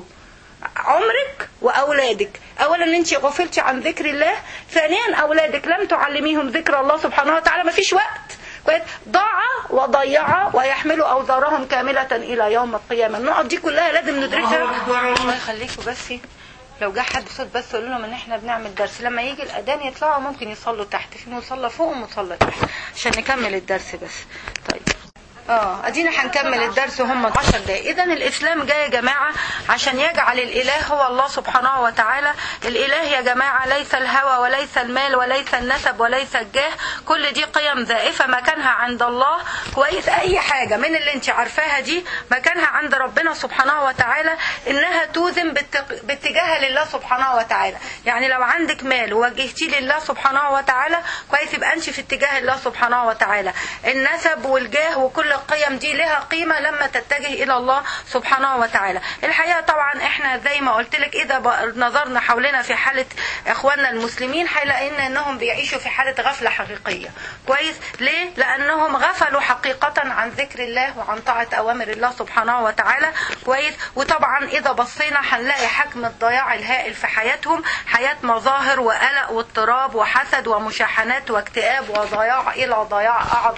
عمرك واولادك اولا انت غفلتي عن ذكر الله ثانيا اولادك لم تعلميهم ذكر الله سبحانه وتعالى ما فيش وقت ضاع وضيع ويحملوا اوزارهم كامله الى يوم القيامه النقط دي كلها لازم ندرسها الله يخليكم بس لو جه حد صوت بس قول لهم ان احنا بنعمل درس لما يجي الاذان يطلعوا ممكن يصلوا تحت في مصلى فوق ومصلى تحت عشان نكمل الدرس بس طيب اه ادينا هنكمل الدرس وهم 10 دقايق اذا الاسلام جاي يا جماعه عشان يجعل الاله هو الله سبحانه وتعالى الاله يا جماعه ليس الهوى وليس المال وليس النسب وليس الجاه كل دي قيم زائفه مكانها عند الله كويس اي حاجه من اللي انت عارفاها دي مكانها عند ربنا سبحانه وتعالى انها توزن باتجاه لله سبحانه وتعالى يعني لو عندك مال ووجهتيه لله سبحانه وتعالى كويس يبقى انت في اتجاه الله سبحانه وتعالى النسب والجاه وكل القيم دي لها قيمة لما تتجه إلى الله سبحانه وتعالى الحقيقة طبعا احنا زي ما قلت لك إذا نظرنا حولنا في حالة إخواننا المسلمين هيلاقينا إنهم بيعيشوا في حالة غفلة حقيقية كويس ليه؟ لأنهم غفلوا حقيقة عن ذكر الله وعن طاعة أوامر الله سبحانه وتعالى كويس وطبعا إذا بصينا هنلاقي حجم الضياع الهائل في حياتهم حياة مظاهر وقلق واضطراب وحسد ومشاحنات واكتئاب وضياع إلى ضياع أعظم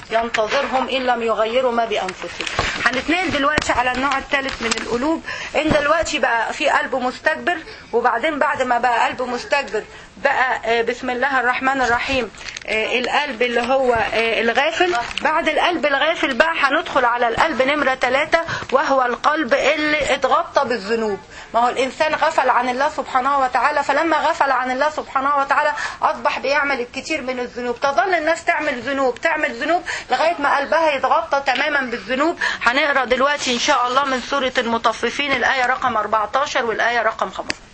ينتظرهم ان لم يغيروا ما بانفسهم هنتنقل دلوقتي على النوع الثالث من القلوب ان دلوقتي بقى في قلب مستكبر وبعدين بعد ما بقى قلب مستكبر بقى آه، بسم الله الرحمن الرحيم آه، القلب اللي هو آه، الغافل بعد القلب الغافل بقى هندخل على القلب نمرة ثلاثة وهو القلب اللي اتغطى بالذنوب ما هو الإنسان غفل عن الله سبحانه وتعالى فلما غفل عن الله سبحانه وتعالى أصبح بيعمل الكثير من الذنوب تظل الناس تعمل ذنوب تعمل ذنوب لغاية ما قلبها يتغطى تماما بالذنوب هنقرأ دلوقتي إن شاء الله من سورة المطففين الآية رقم 14 والآية رقم 15